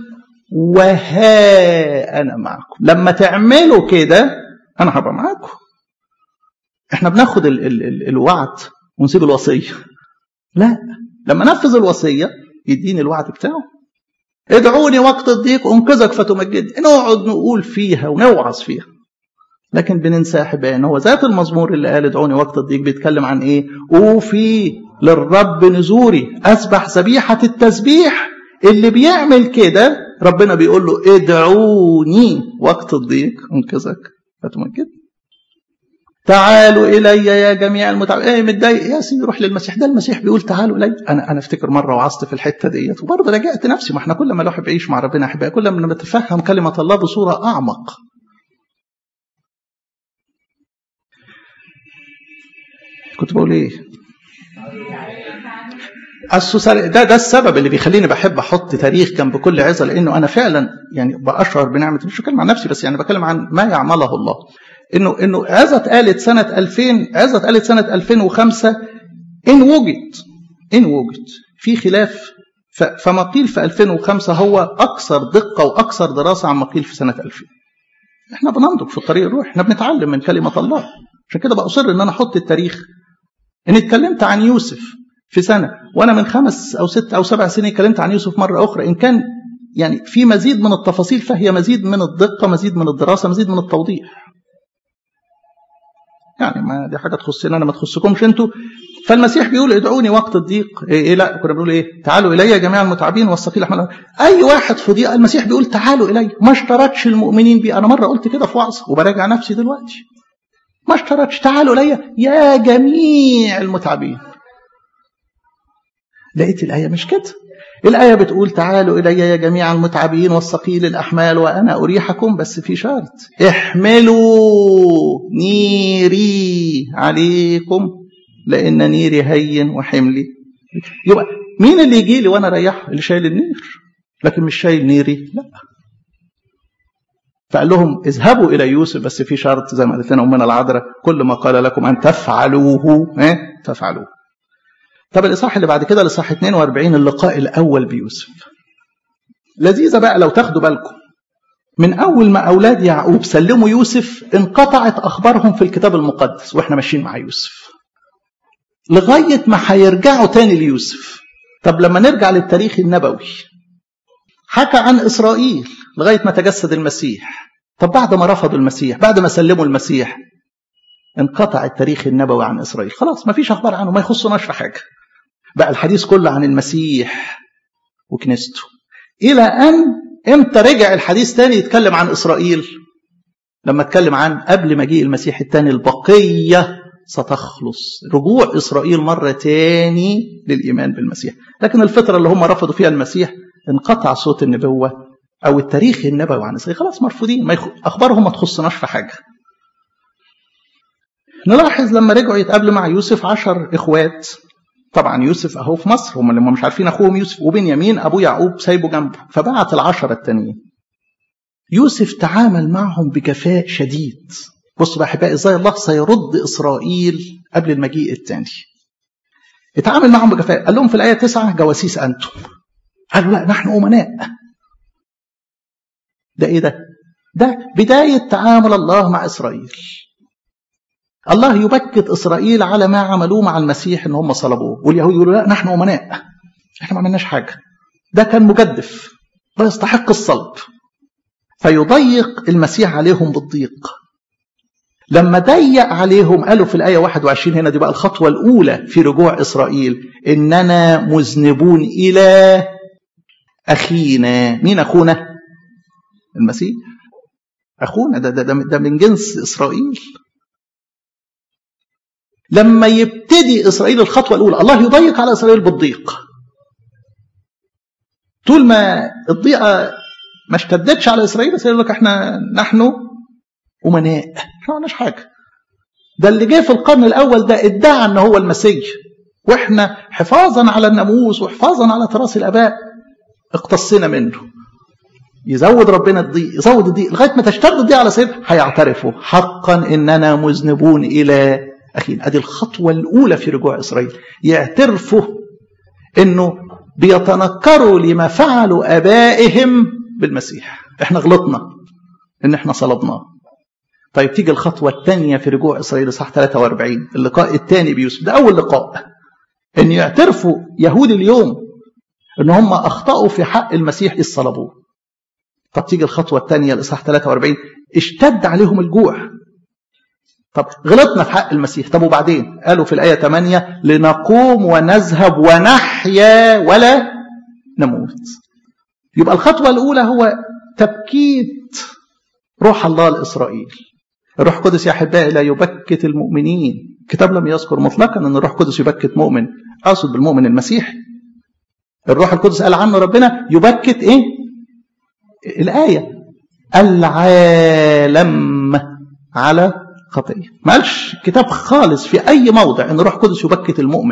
وها انا معكم لما تعملوا كده انا هبقى معاكم احنا بناخد ال ال ال الوعد ونسيب الوصيه لا لما نفذ الوصيه يديني الوعد بتاعه ادعوني وقت الضيق انقذك فتمجد نقعد نقول فيها ونوعظ فيها لكن بننسى احبائي ان هو ذات المزمور اللي قال ادعوني وقت الضيق بيتكلم عن ايه؟ اوفي للرب نزوري اسبح ذبيحه التسبيح اللي بيعمل كده ربنا بيقول له ادعوني وقت الضيق انقذك فتمجد تعالوا الي يا جميع المتعبين ايه متضايق يا سيدي روح للمسيح ده المسيح بيقول تعالوا الي انا انا افتكر مره وعظت في الحته ديت وبرضه رجعت نفسي ما احنا كل ما الواحد بيعيش مع ربنا احبائي كل ما نتفهم كلمه الله بصوره اعمق كنت بقول ايه ده ده السبب اللي بيخليني بحب احط تاريخ جنب كل عظه لانه انا فعلا يعني باشعر بنعمه مش بتكلم عن نفسي بس يعني بتكلم عن ما يعمله الله انه انه عظه اتقالت سنه 2000 عظه اتقالت سنه 2005 ان وجد ان وجد في خلاف فما قيل في 2005 هو اكثر دقه واكثر دراسه عما قيل في سنه 2000 احنا بننضج في الطريق الروحي احنا بنتعلم من كلمه الله عشان كده باصر ان انا احط التاريخ ان اتكلمت عن يوسف في سنه وانا من خمس او ست او سبع سنين اتكلمت عن يوسف مره اخرى ان كان يعني في مزيد من التفاصيل فهي مزيد من الدقه مزيد من الدراسه مزيد من التوضيح يعني ما دي حاجه تخصنا انا ما تخصكمش انتوا فالمسيح بيقول ادعوني وقت الضيق إيه, ايه لا كنا بنقول ايه تعالوا الي جميع المتعبين والثقيل احمل اي واحد في ضيق المسيح بيقول تعالوا الي ما اشترطش المؤمنين بيه انا مره قلت كده في وعظه وبراجع نفسي دلوقتي ما اشترطش تعالوا الي يا جميع المتعبين لقيت الايه مش كده الآية بتقول تعالوا إلي يا جميع المتعبين والثقيل الأحمال وأنا أريحكم بس في شرط احملوا نيري عليكم لأن نيري هين وحملي يبقى مين اللي يجي لي وأنا أريحه اللي شايل النير لكن مش شايل نيري لا فقال لهم اذهبوا إلى يوسف بس في شرط زي ما قالت لنا أمنا العذراء كل ما قال لكم أن تفعلوه اه تفعلوه طب الإصحاح اللي بعد كده الإصحاح 42 اللقاء الأول بيوسف لذيذة بقى لو تاخدوا بالكم من أول ما أولاد يعقوب سلموا يوسف انقطعت أخبارهم في الكتاب المقدس وإحنا ماشيين مع يوسف لغاية ما هيرجعوا تاني ليوسف طب لما نرجع للتاريخ النبوي حكى عن إسرائيل لغاية ما تجسد المسيح طب بعد ما رفضوا المسيح بعد ما سلموا المسيح انقطع التاريخ النبوي عن إسرائيل خلاص ما فيش أخبار عنه ما يخصناش في حاجة بقى الحديث كله عن المسيح وكنيسته إلى أن امتى رجع الحديث تاني يتكلم عن إسرائيل لما اتكلم عن قبل مجيء المسيح الثاني البقية ستخلص رجوع إسرائيل مرة تاني للإيمان بالمسيح لكن الفترة اللي هم رفضوا فيها المسيح انقطع صوت النبوة أو التاريخ النبوي عن إسرائيل خلاص مرفوضين ما يخ... أخبارهم ما تخصناش في حاجة نلاحظ لما رجعوا يتقابلوا مع يوسف عشر إخوات طبعا يوسف أهو في مصر هم اللي مش عارفين أخوهم يوسف وبنيامين أبو يعقوب سايبه جنبه فبعت العشرة التانيين يوسف تعامل معهم بجفاء شديد بصوا بقى احبائي ازاي الله سيرد اسرائيل قبل المجيء الثاني اتعامل معهم بجفاء قال لهم في الايه 9 جواسيس انتم قالوا لا نحن امناء ده ايه ده ده بدايه تعامل الله مع اسرائيل الله يبكت اسرائيل على ما عملوه مع المسيح ان هم صلبوه واليهود يقولوا لا نحن امناء احنا ما عملناش حاجه ده كان مجدف ده يستحق الصلب فيضيق المسيح عليهم بالضيق لما ضيق عليهم قالوا في الآية 21 هنا دي بقى الخطوة الأولى في رجوع إسرائيل إننا مذنبون إلى أخينا مين أخونا المسيح أخونا ده, ده, ده, ده من جنس إسرائيل لما يبتدي إسرائيل الخطوة الأولى الله يضيق على إسرائيل بالضيق طول ما الضيقة ما اشتدتش على إسرائيل إسرائيل يقول لك احنا نحن أمناء احنا ما عملناش حاجة ده اللي جه في القرن الأول ده ادعى أن هو المسيح واحنا حفاظا على الناموس وحفاظا على تراث الآباء اقتصنا منه يزود ربنا الضيق يزود الضيق لغايه ما تشتد الضيق على سيد هيعترفوا حقا اننا مذنبون الى اخينا ادي الخطوه الاولى في رجوع اسرائيل يعترفوا انه بيتنكروا لما فعلوا ابائهم بالمسيح احنا غلطنا ان احنا صلبناه طيب تيجي الخطوة الثانية في رجوع إسرائيل صح 43 اللقاء الثاني بيوسف ده أول لقاء ان يعترفوا يهود اليوم ان هم اخطاوا في حق المسيح اذ صلبوه طب تيجي الخطوه الثانيه الاصحاح 43 اشتد عليهم الجوع طب غلطنا في حق المسيح طب وبعدين قالوا في الايه 8 لنقوم ونذهب ونحيا ولا نموت يبقى الخطوه الاولى هو تبكيت روح الله لاسرائيل الروح القدس يا احبائي لا يبكت المؤمنين الكتاب لم يذكر مطلقا ان الروح القدس يبكت مؤمن اقصد بالمؤمن المسيحي الروح القدس قال عنه ربنا يبكت ايه الايه العالم على خطيه ما قالش كتاب خالص في اي موضع ان الروح القدس يبكت المؤمن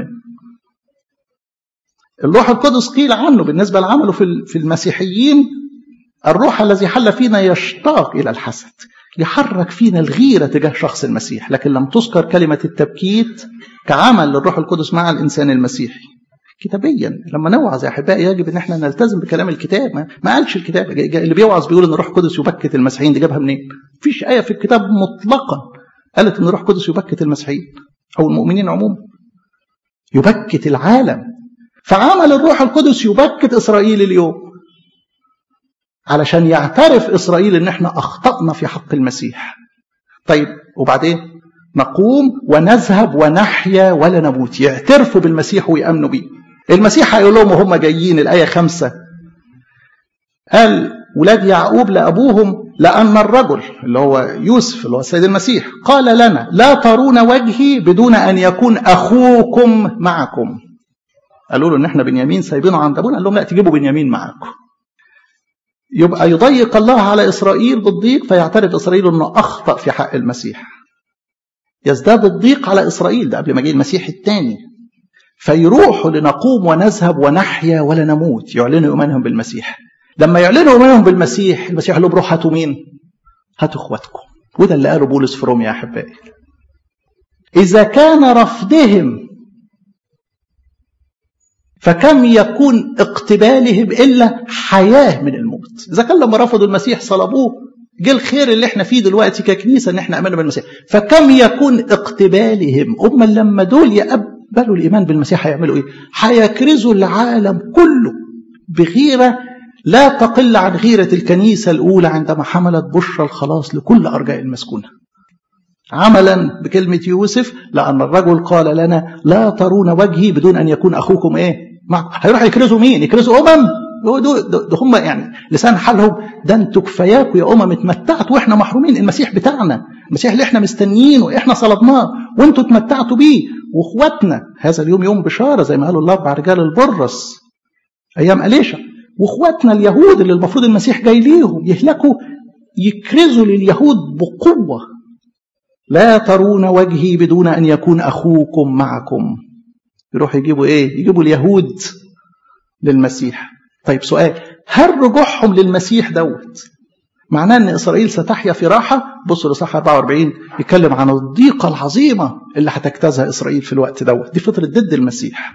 الروح القدس قيل عنه بالنسبه لعمله في المسيحيين الروح الذي حل فينا يشتاق الى الحسد يحرك فينا الغيرة تجاه شخص المسيح لكن لم تذكر كلمة التبكيت كعمل للروح القدس مع الإنسان المسيحي كتابيا لما نوعظ يا أحبائي يجب أن احنا نلتزم بكلام الكتاب ما, ما قالش الكتاب اللي بيوعظ بيقول أن الروح القدس يبكت المسيحيين دي جابها منين مفيش آية في الكتاب مطلقا قالت أن الروح القدس يبكت المسيحيين أو المؤمنين عموما يبكت العالم فعمل الروح القدس يبكت إسرائيل اليوم علشان يعترف إسرائيل إن احنا أخطأنا في حق المسيح طيب وبعدين نقوم ونذهب ونحيا ولا نموت يعترفوا بالمسيح ويأمنوا بيه المسيح هيقول لهم وهم جايين الآية خمسة قال ولاد يعقوب لأبوهم لأن الرجل اللي هو يوسف اللي هو السيد المسيح قال لنا لا ترون وجهي بدون أن يكون أخوكم معكم قالوا له إن إحنا بنيامين سايبينه عند أبونا قال لهم لا تجيبوا بنيامين معاكم يبقى يضيق الله على إسرائيل بالضيق فيعترف إسرائيل أنه أخطأ في حق المسيح يزداد الضيق على إسرائيل ده قبل ما جه المسيح الثاني فيروحوا لنقوم ونذهب ونحيا ولا نموت يعلنوا إيمانهم بالمسيح لما يعلنوا إيمانهم بالمسيح المسيح قال لهم روح هاتوا مين؟ هاتوا إخواتكم وده اللي قاله بولس في روميا يا أحبائي إذا كان رفضهم فكم يكون اقتبالهم إلا حياة من الموت إذا كان لما رفضوا المسيح صلبوه جه الخير اللي احنا فيه دلوقتي ككنيسة ان احنا امنا بالمسيح فكم يكون اقتبالهم أما لما دول يقبلوا الإيمان بالمسيح هيعملوا ايه هيكرزوا العالم كله بغيرة لا تقل عن غيرة الكنيسة الأولى عندما حملت بشرى الخلاص لكل أرجاء المسكونة عملا بكلمة يوسف لأن الرجل قال لنا لا ترون وجهي بدون أن يكون أخوكم إيه معكم هيروح يكرزوا مين يكرزوا أمم ده هم يعني لسان حالهم ده انتوا كفاياكوا يا أمم اتمتعتوا وإحنا محرومين المسيح بتاعنا المسيح اللي إحنا مستنيينه إحنا صلبناه وأنتوا اتمتعتوا بيه وإخواتنا هذا اليوم يوم بشارة زي ما قالوا الأربع رجال البرص أيام أليشا وإخواتنا اليهود اللي المفروض المسيح جاي ليهم يهلكوا يكرزوا لليهود بقوة لا ترون وجهي بدون أن يكون أخوكم معكم يروح يجيبوا إيه يجيبوا اليهود للمسيح طيب سؤال هل رجوعهم للمسيح دوت معناه ان اسرائيل ستحيا في راحه بصوا لصح 44 يتكلم عن الضيقه العظيمه اللي هتجتازها اسرائيل في الوقت دوت دي فتره ضد المسيح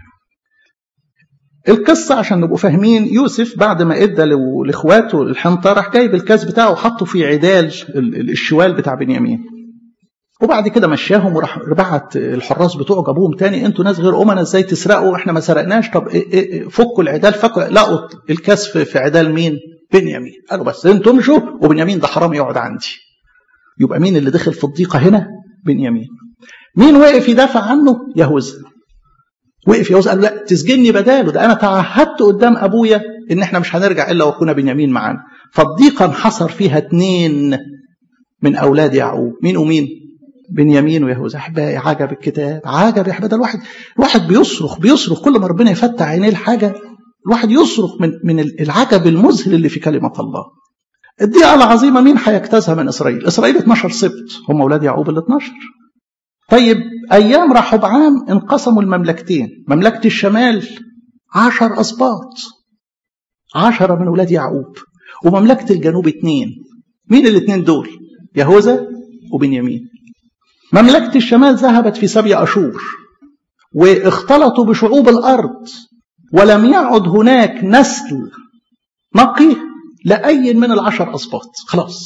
القصة عشان نبقوا فاهمين يوسف بعد ما ادى لاخواته الحنطة راح جايب الكاس بتاعه وحطه في عدال الشوال بتاع بنيامين وبعد كده مشاهم وراح بعت الحراس بتوعه جابوهم تاني انتوا ناس غير امنا ازاي تسرقوا احنا ما سرقناش طب إيه إيه فكوا العدال فكوا لقوا الكاس في عدال مين؟ بنيامين قالوا بس انتوا امشوا وبنيامين ده حرام يقعد عندي يبقى مين اللي دخل في الضيقه هنا؟ بنيامين مين وقف يدافع عنه؟ يهوذا وقف يهوذا قال لا تسجني بداله ده انا تعهدت قدام ابويا ان احنا مش هنرجع الا واخونا بنيامين معانا فالضيقه انحصر فيها اثنين من اولاد يعقوب مين ومين؟ بنيامين ويهوذا احبائي عجب الكتاب عجب يا احبائي الواحد الواحد بيصرخ بيصرخ كل ما ربنا يفتح عينيه الحاجه الواحد يصرخ من من العجب المذهل اللي في كلمه الله الضيقه العظيمه مين هيجتازها من اسرائيل؟ اسرائيل 12 سبط هم اولاد يعقوب ال 12 طيب ايام رحبعام انقسموا المملكتين مملكه الشمال 10 اسباط 10 من اولاد يعقوب ومملكه الجنوب اثنين مين الاثنين دول؟ يهوذا وبنيامين مملكة الشمال ذهبت في سبي أشور واختلطوا بشعوب الأرض ولم يعد هناك نسل نقي لأي من العشر أسباط خلاص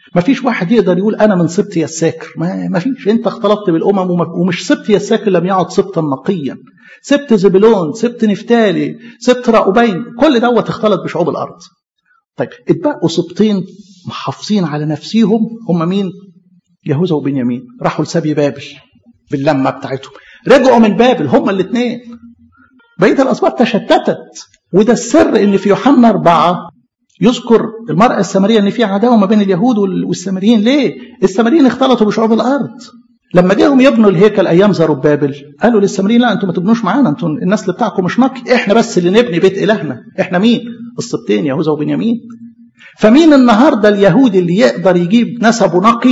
ما فيش واحد يقدر يقول انا من سبط يساكر ما, ما فيش انت اختلطت بالامم ومش سبط يساكر لم يعد سبطا نقيا سبط زبلون سبط نفتالي سبط راؤوبين كل دوت اختلط بشعوب الارض طيب اتبقوا سبطين محافظين على نفسيهم هم مين يهوذا وبنيامين راحوا لسبي بابل باللمه بتاعتهم رجعوا من بابل هم الاثنين بقيه الاسباط تشتتت وده السر ان في يوحنا أربعة يذكر المرأة السامرية ان في عداوة ما بين اليهود والسامريين ليه؟ السامريين اختلطوا بشعوب الارض لما جاهم يبنوا الهيكل ايام زربابل قالوا للسامريين لا انتم ما تبنوش معانا انتم النسل بتاعكم مش نقي احنا بس اللي نبني بيت الهنا احنا مين؟ السبطين يهوذا وبنيامين فمين النهارده اليهودي اللي يقدر يجيب نسبه نقي؟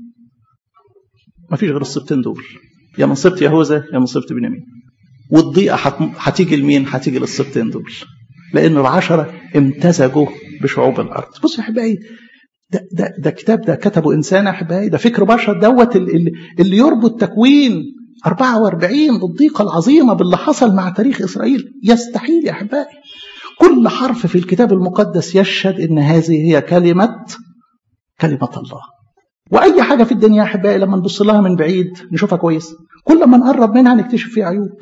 ما فيش غير السبطين دول يا من سبط يهوذا يا من سبط بنيامين والضيقه هتيجي لمين؟ هتيجي للسبطين دول لان العشره امتزجوا بشعوب الارض بص يا احبائي ده, ده, ده كتاب ده كتبه انسان يا احبائي ده فكر بشر دوت اللي, اللي يربط تكوين 44 بالضيقه العظيمه باللي حصل مع تاريخ اسرائيل يستحيل يا احبائي كل حرف في الكتاب المقدس يشهد ان هذه هي كلمه كلمه الله واي حاجه في الدنيا يا احبائي لما نبص لها من بعيد نشوفها كويس كل ما نقرب منها نكتشف فيها عيوب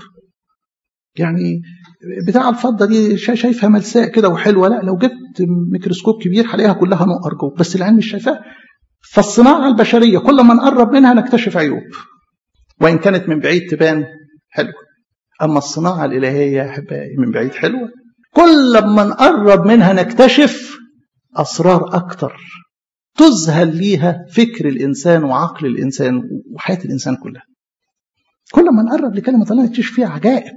يعني بتاع الفضه دي شايفها ملساء كده وحلوه لا لو جبت ميكروسكوب كبير هلاقيها كلها نقر جوه بس العين مش شايفاها فالصناعه البشريه كل ما نقرب منها نكتشف عيوب وان كانت من بعيد تبان حلوه اما الصناعه الالهيه يا احبائي من بعيد حلوه كل ما نقرب منها نكتشف اسرار اكتر تذهل ليها فكر الانسان وعقل الانسان وحياه الانسان كلها كل ما نقرب لكلمه الله نكتشف فيها عجائب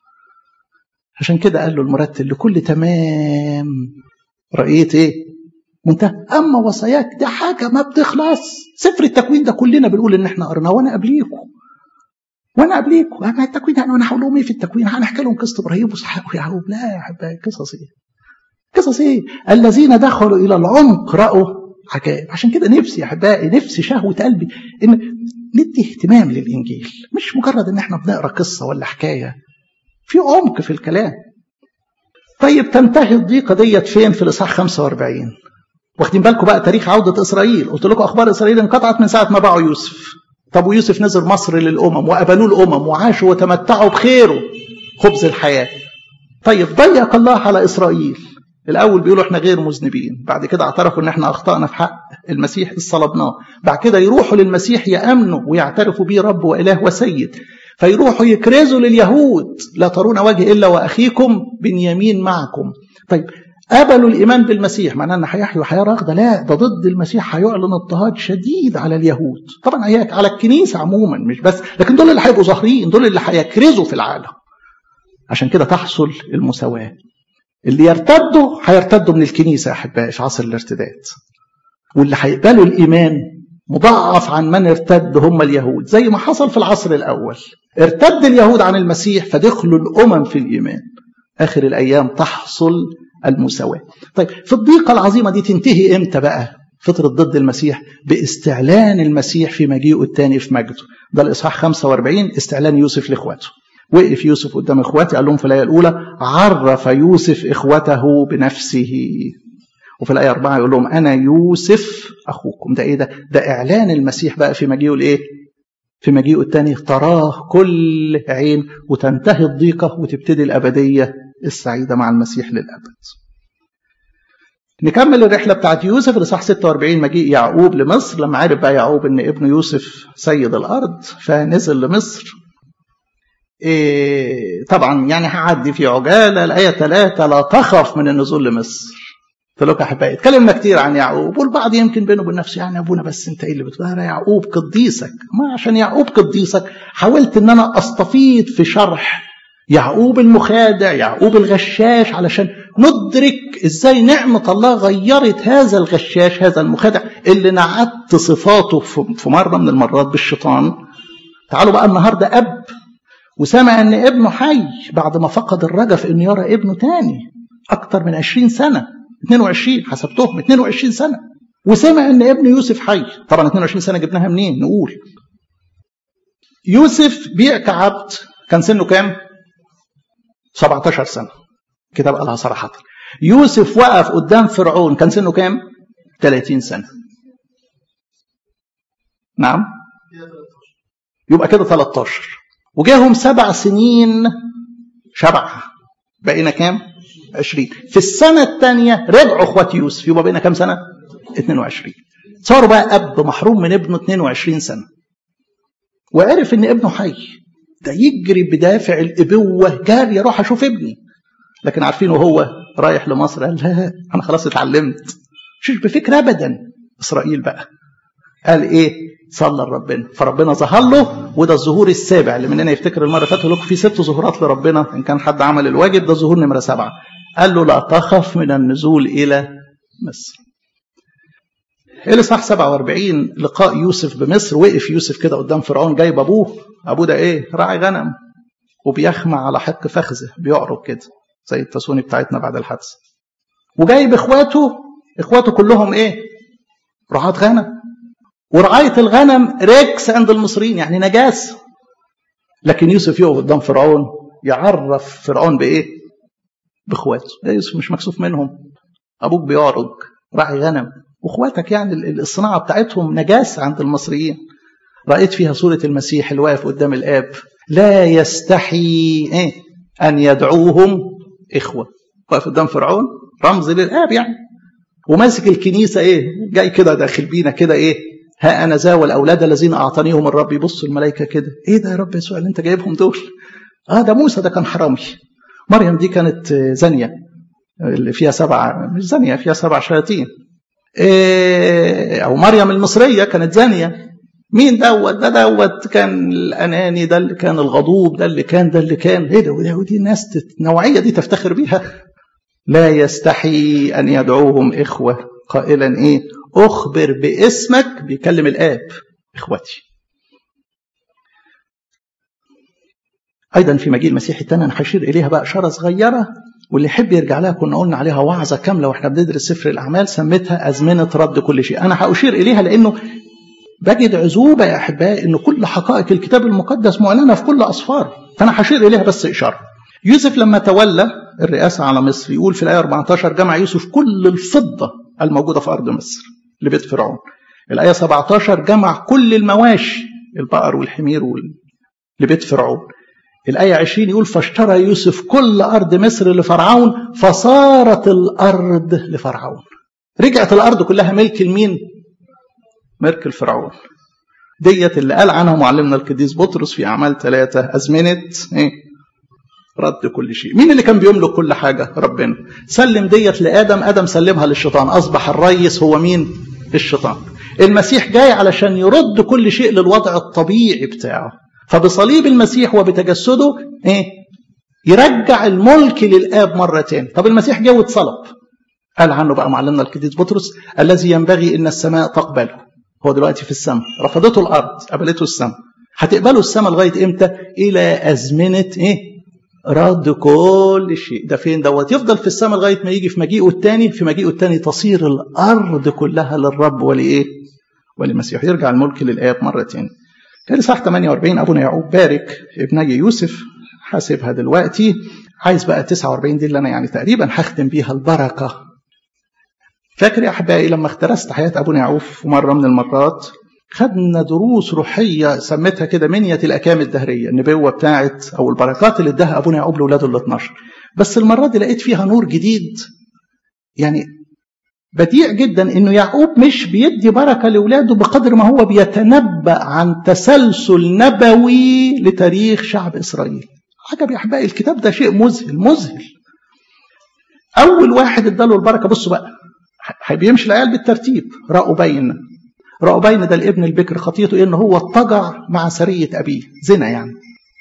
عشان كده قال له المرتل لكل تمام رأيت ايه منتهى اما وصاياك ده حاجه ما بتخلص سفر التكوين ده كلنا بنقول ان احنا قرناه وانا قبليكم وانا قبليكم اما التكوين يعني انا هقول لهم ايه في التكوين هنحكي لهم قصه ابراهيم واسحاق ويعقوب لا يا حبايبي قصص ايه قصص ايه الذين دخلوا الى العمق راوا عجائب عشان كده نفسي يا احبائي نفسي شهوه قلبي ان ندي اهتمام للانجيل مش مجرد ان احنا بنقرا قصه ولا حكايه في عمق في الكلام طيب تنتهي الضيقة ديت فين في الإصحاح 45 واخدين بالكم بقى تاريخ عودة إسرائيل قلت لكم أخبار إسرائيل انقطعت من ساعة ما باعوا يوسف طب ويوسف نزل مصر للأمم وقبلوه الأمم وعاشوا وتمتعوا بخيره خبز الحياة طيب ضيق الله على إسرائيل الأول بيقولوا إحنا غير مذنبين بعد كده اعترفوا إن إحنا أخطأنا في حق المسيح صلبناه بعد كده يروحوا للمسيح يأمنوا ويعترفوا بيه رب وإله وسيد فيروحوا يكرزوا لليهود لا ترون وجه الا واخيكم بنيامين معكم طيب قبلوا الايمان بالمسيح معناه ان هيحيوا حياه راغده لا ده ضد المسيح هيعلن اضطهاد شديد على اليهود طبعا هيك على الكنيسه عموما مش بس لكن دول اللي هيبقوا ظاهرين دول اللي هيكرزوا في العالم عشان كده تحصل المساواه اللي يرتدوا هيرتدوا من الكنيسه يا احبائي في عصر الارتداد واللي هيقبلوا الايمان مضاعف عن من ارتد هم اليهود زي ما حصل في العصر الأول ارتد اليهود عن المسيح فدخلوا الأمم في الإيمان آخر الأيام تحصل المساواة طيب في الضيقة العظيمة دي تنتهي إمتى بقى فترة ضد المسيح باستعلان المسيح في مجيئه الثاني في مجده ده الإصحاح 45 استعلان يوسف لإخواته وقف يوسف قدام إخواته قال لهم في الآية الأولى عرف يوسف إخوته بنفسه وفي الآية أربعة يقول لهم أنا يوسف أخوكم ده إيه ده؟ ده إعلان المسيح بقى في مجيئه الإيه؟ في مجيئه الثاني تراه كل عين وتنتهي الضيقة وتبتدي الأبدية السعيدة مع المسيح للأبد. نكمل الرحلة بتاعت يوسف الإصحاح 46 مجيء يعقوب لمصر لما عرف بقى يعقوب إن ابن يوسف سيد الأرض فنزل لمصر إيه طبعا يعني هعدي في عجالة الآية 3 لا تخف من النزول لمصر قلت لكم احبائي اتكلمنا كتير عن يعقوب والبعض يمكن بينه وبين نفسه يعني ابونا بس انت ايه اللي بتقول يا يعقوب قديسك ما عشان يعقوب قديسك حاولت ان انا استفيض في شرح يعقوب المخادع يعقوب الغشاش علشان ندرك ازاي نعمة الله غيرت هذا الغشاش هذا المخادع اللي نعدت صفاته في مرة من المرات بالشيطان تعالوا بقى النهاردة أب وسمع ان ابنه حي بعد ما فقد الرجا في انه يرى ابنه تاني اكتر من 20 سنه 22 حسبتهم 22 سنة وسمع ان ابن يوسف حي طبعا 22 سنة جبناها منين نقول يوسف بيع كعبد كان سنه كام 17 سنة كده بقى لها صراحة يوسف وقف قدام فرعون كان سنه كام 30 سنة نعم يبقى كده 13 وجاهم سبع سنين شبع بقينا كام 20 في السنة الثانية رجعوا اخوات يوسف يبقى بقينا كام سنة 22 صاروا بقى اب محروم من ابنه 22 سنة وعرف ان ابنه حي ده يجري بدافع الابوة جاري اروح اشوف ابني لكن عارفين وهو رايح لمصر قال لا انا خلاص اتعلمت مش بفكر ابدا اسرائيل بقى قال ايه صلى لربنا فربنا ظهر له وده الظهور السابع اللي مننا يفتكر المره فاتت لكم في ست ظهورات لربنا ان كان حد عمل الواجب ده ظهور نمره سبعه قال له لا تخف من النزول الى مصر الاصحاح 47 لقاء يوسف بمصر وقف يوسف كده قدام فرعون جايب ابوه ابوه ده ايه راعي غنم وبيخمع على حق فخذه بيعرج كده زي التسوني بتاعتنا بعد الحادثه وجايب اخواته اخواته كلهم ايه رعاة غنم ورعاية الغنم ركس عند المصريين يعني نجاسة لكن يوسف يقف قدام فرعون يعرف فرعون بإيه؟ بإخواته يا يوسف مش مكسوف منهم أبوك بيعرج راعي غنم وإخواتك يعني الصناعة بتاعتهم نجاسة عند المصريين رأيت فيها صورة المسيح اللي واقف قدام الآب لا يستحي إيه؟ أن يدعوهم إخوة واقف قدام فرعون رمز للآب يعني وماسك الكنيسة إيه جاي كده داخل بينا كده إيه ها أنا ذا والأولاد الذين أعطانيهم الرب يبصوا الملائكة كده إيه ده يا رب يسوع اللي أنت جايبهم دول آه ده موسى ده كان حرامي مريم دي كانت زانية اللي فيها سبع مش زانية فيها سبع شياطين إيه أو مريم المصرية كانت زانية مين دوت ده دوت كان الأناني ده اللي كان الغضوب ده اللي كان ده اللي كان إيه ده وده ودي ناس النوعية دي تفتخر بيها لا يستحي أن يدعوهم إخوة قائلا إيه أخبر باسمك بيكلم الآب إخوتي أيضا في مجيء المسيح الثاني أنا هشير إليها بقى إشارة صغيرة واللي يحب يرجع لها كنا قلنا عليها وعظة كاملة وإحنا بندرس سفر الأعمال سميتها أزمنة رد كل شيء أنا هأشير إليها لأنه بجد عزوبة يا أحبائي إن كل حقائق الكتاب المقدس معلنة في كل أصفار فأنا هشير إليها بس إشارة يوسف لما تولى الرئاسة على مصر يقول في الآية 14 جمع يوسف كل الفضة الموجودة في أرض مصر لبيت فرعون الآية 17 جمع كل المواشي البقر والحمير وال... لبيت فرعون الآية 20 يقول فاشترى يوسف كل أرض مصر لفرعون فصارت الأرض لفرعون رجعت الأرض كلها ملك لمين؟ ملك الفرعون ديت اللي قال عنها معلمنا القديس بطرس في أعمال ثلاثة أزمنة إيه؟ رد كل شيء مين اللي كان بيملك كل حاجة ربنا سلم ديت لآدم آدم سلمها للشيطان أصبح الريس هو مين الشيطان المسيح جاي علشان يرد كل شيء للوضع الطبيعي بتاعه فبصليب المسيح وبتجسده ايه يرجع الملك للآب مرة تاني طب المسيح جه واتصلب قال عنه بقى معلمنا القديس بطرس الذي ينبغي ان السماء تقبله هو دلوقتي في السماء رفضته الارض قبلته السماء هتقبلوا السماء لغايه امتى الى ازمنه ايه رد كل شيء ده فين دوت يفضل في السماء لغايه ما يجي في مجيئه الثاني في مجيئه الثاني تصير الارض كلها للرب ولايه وللمسيح يرجع الملك للاب مره ثانيه كان صح 48 ابونا يعقوب بارك ابني يوسف حاسبها دلوقتي عايز بقى 49 دي اللي انا يعني تقريبا هختم بيها البركه فاكر يا احبائي لما اخترست حياه ابونا يعقوب في مره من المرات خدنا دروس روحيه سميتها كده منيه الاكام الدهريه النبوه بتاعت او البركات اللي اداها ابونا يعقوب لاولاده ال 12 بس المره دي لقيت فيها نور جديد يعني بديع جدا انه يعقوب مش بيدي بركه لاولاده بقدر ما هو بيتنبا عن تسلسل نبوي لتاريخ شعب اسرائيل عجب يا احبائي الكتاب ده شيء مذهل مذهل اول واحد اداله البركه بصوا بقى بيمشي العيال بالترتيب رأوا بين رأوا بين ده الابن البكر خطيته ايه ان هو اضطجع مع سريه ابيه زنا يعني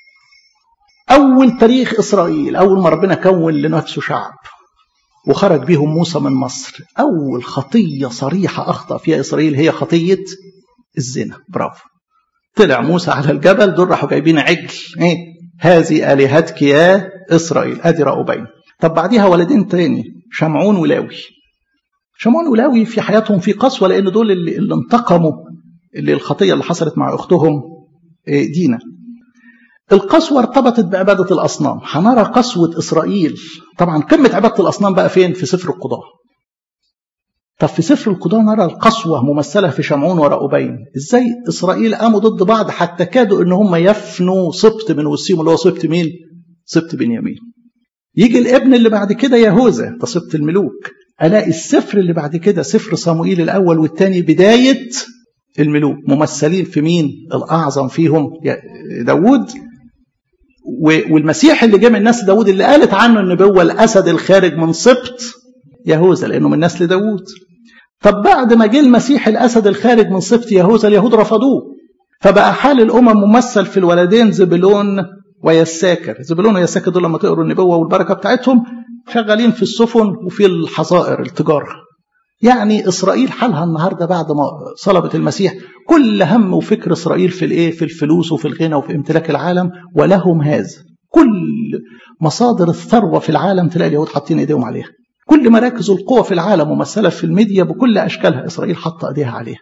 اول تاريخ اسرائيل اول ما ربنا كون لنفسه شعب وخرج بيهم موسى من مصر أول خطية صريحة أخطأ فيها إسرائيل هي خطية الزنا برافو طلع موسى على الجبل دول راحوا جايبين عجل ايه هذه آلهتك يا إسرائيل أدي رأوبين طب بعديها ولدين تاني شمعون ولاوي شمعون ولاوي في حياتهم في قسوة لأن دول اللي, اللي انتقموا اللي الخطية اللي حصلت مع أختهم دينا القسوة ارتبطت بعبادة الأصنام هنرى قسوة إسرائيل طبعا قمة عبادة الأصنام بقى فين في سفر القضاء طب في سفر القضاء نرى القسوة ممثلة في شمعون ورأوبين ازاي إسرائيل قاموا ضد بعض حتى كادوا ان هم يفنوا سبط من وسيم اللي هو سبط مين سبط بنيامين يجي الابن اللي بعد كده يهوذا ده سبط الملوك الاقي السفر اللي بعد كده سفر صموئيل الاول والثاني بدايه الملوك ممثلين في مين الاعظم فيهم داوود والمسيح اللي جه من نسل داوود اللي قالت عنه النبوه الاسد الخارج من سبط يهوذا لانه من نسل داوود طب بعد ما جه المسيح الاسد الخارج من سبط يهوذا اليهود رفضوه فبقى حال الامم ممثل في الولدين زبلون ويساكر زبلون ويساكر دول لما تقروا النبوه والبركه بتاعتهم شغالين في السفن وفي الحظائر التجاره يعني اسرائيل حالها النهارده بعد ما صلبت المسيح كل هم وفكر اسرائيل في الايه في الفلوس وفي الغنى وفي امتلاك العالم ولهم هذا كل مصادر الثروه في العالم تلاقي اليهود حاطين ايديهم عليها كل مراكز القوة في العالم ممثلة في الميديا بكل أشكالها إسرائيل حاطة إيديها عليها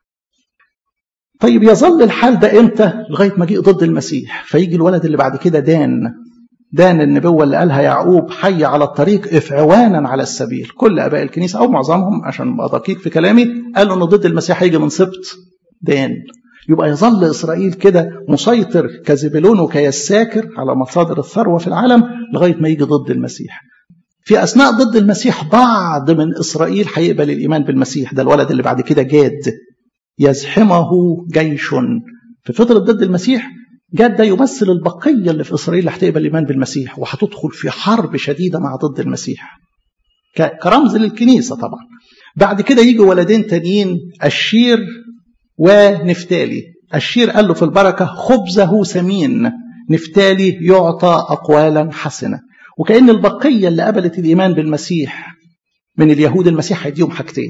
طيب يظل الحال ده امتى لغايه ما جه ضد المسيح فيجي الولد اللي بعد كده دان دان النبوة اللي قالها يعقوب حي على الطريق افعوانا على السبيل كل اباء الكنيسه او معظمهم عشان ابقى دقيق في كلامي قالوا ان ضد المسيح هيجي من سبط دان يبقى يظل اسرائيل كده مسيطر كزبلون وكيساكر على مصادر الثروه في العالم لغايه ما يجي ضد المسيح في اثناء ضد المسيح بعض من اسرائيل هيقبل الايمان بالمسيح ده الولد اللي بعد كده جاد يزحمه جيش في فتره ضد المسيح جاد ده يمثل البقيه اللي في اسرائيل اللي هتقبل الايمان بالمسيح وهتدخل في حرب شديده مع ضد المسيح كرمز للكنيسه طبعا بعد كده يجي ولدين تانيين الشير ونفتالي الشير قال له في البركه خبزه سمين نفتالي يعطى اقوالا حسنه وكأن البقية اللي قبلت الإيمان بالمسيح من اليهود المسيح هيديهم حاجتين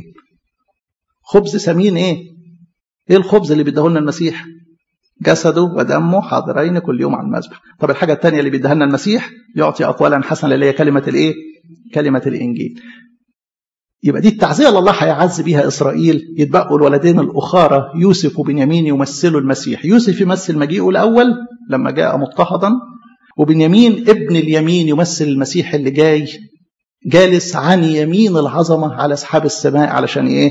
خبز سمين إيه؟ إيه الخبز اللي بيديه لنا المسيح؟ جسده ودمه حاضرين كل يوم على المذبح طب الحاجة الثانية اللي بيديها لنا المسيح يعطي أقوالا حسنة اللي هي كلمة الإيه؟ كلمة الإنجيل يبقى دي التعزية اللي الله هيعز بيها إسرائيل يتبقوا الولدين الأخارى يوسف وبنيامين يمثلوا المسيح يوسف يمثل مجيئه الأول لما جاء مضطهدا وبنيامين ابن اليمين يمثل المسيح اللي جاي جالس عن يمين العظمة على أسحاب السماء علشان إيه؟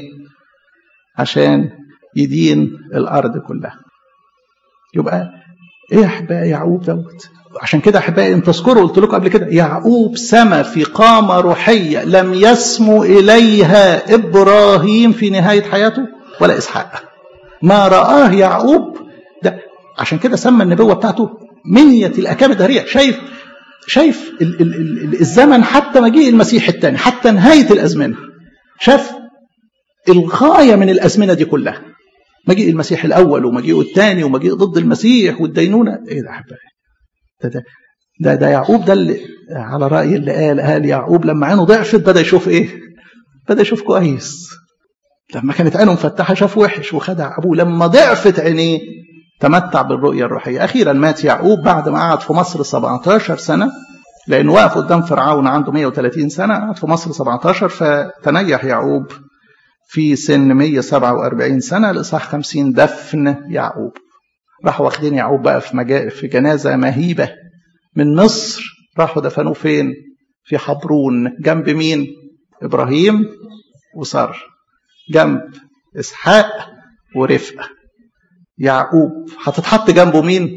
عشان يدين الأرض كلها يبقى إيه أحبائي يعقوب دوت عشان كده أحبائي إن تذكروا قلت لكم قبل كده يعقوب سما في قامة روحية لم يسمو إليها إبراهيم في نهاية حياته ولا إسحاق ما رآه يعقوب ده عشان كده سمى النبوة بتاعته منية الأكام الدهرية شايف شايف ال ال ال الزمن حتى مجيء المسيح الثاني حتى نهاية الأزمنة شاف الغاية من الأزمنة دي كلها مجيء المسيح الأول ومجيء الثاني ومجيء ضد المسيح والدينونة إيه ده أحبائي ده, ده, ده, ده يعقوب ده اللي على رأي اللي قال قال يعقوب لما عينه ضعفت بدأ يشوف إيه بدأ يشوف كويس لما كانت عينه مفتحة شاف وحش وخدع أبوه لما ضعفت عينيه تمتع بالرؤية الروحية أخيرا مات يعقوب بعد ما قعد في مصر 17 سنة لأنه واقف قدام فرعون عنده 130 سنة قعد في مصر 17 فتنيح يعقوب في سن 147 سنة الإصحاح 50 دفن يعقوب راحوا واخدين يعقوب بقى في مجا... في جنازة مهيبة من مصر راحوا دفنوه فين؟ في حبرون جنب مين؟ إبراهيم وسار جنب إسحاق ورفقة يعقوب هتتحط جنبه مين؟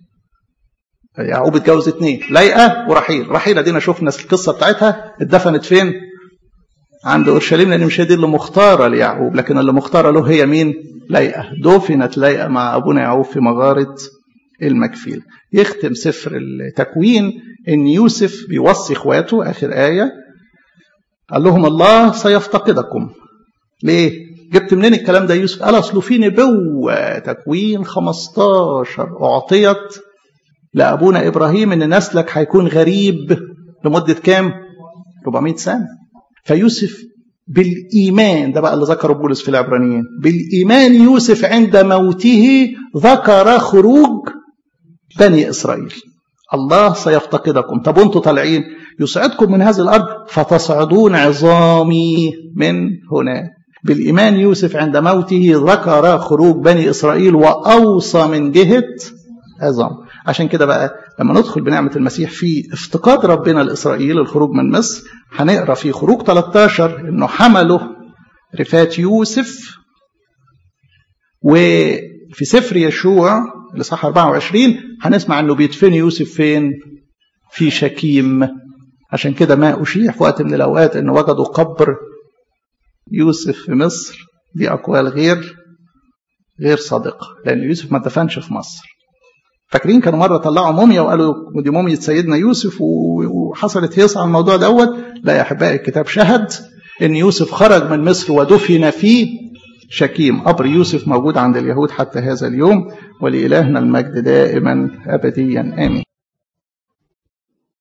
يعقوب اتجوز اتنين ليئة ورحيل رحيل ادينا شفنا القصة بتاعتها اتدفنت فين؟ عند اورشليم لان مش هي دي اللي مختاره ليعقوب لكن اللي مختاره له هي مين؟ ليئه دفنت ليئه مع ابونا يعقوب في مغاره المكفيل يختم سفر التكوين ان يوسف بيوصي اخواته اخر ايه قال لهم الله سيفتقدكم ليه؟ جبت منين الكلام ده يوسف؟ قال اصله في نبوه تكوين 15 اعطيت لابونا ابراهيم ان نسلك هيكون غريب لمده كام؟ 400 سنه فيوسف بالإيمان ده بقى اللي ذكره بولس في العبرانيين بالإيمان يوسف عند موته ذكر خروج بني إسرائيل الله سيفتقدكم طب وانتم طالعين يسعدكم من هذه الأرض فتصعدون عظامي من هنا بالإيمان يوسف عند موته ذكر خروج بني إسرائيل وأوصى من جهة عظام عشان كده بقى لما ندخل بنعمة المسيح في افتقاد ربنا لإسرائيل الخروج من مصر هنقرا في خروج 13 انه حملوا رفات يوسف وفي سفر يشوع لصح 24 هنسمع انه بيدفن يوسف فين في شكيم عشان كده ما أشيع في وقت من الأوقات أن وجدوا قبر يوسف في مصر دي أقوال غير غير صادقة لأن يوسف ما دفنش في مصر فاكرين كانوا مرة طلعوا موميا وقالوا دي موميا سيدنا يوسف وحصلت هيصة على الموضوع دوت لا يا أحبائي الكتاب شهد أن يوسف خرج من مصر ودفن في شكيم قبر يوسف موجود عند اليهود حتى هذا اليوم ولإلهنا المجد دائما أبديا آمين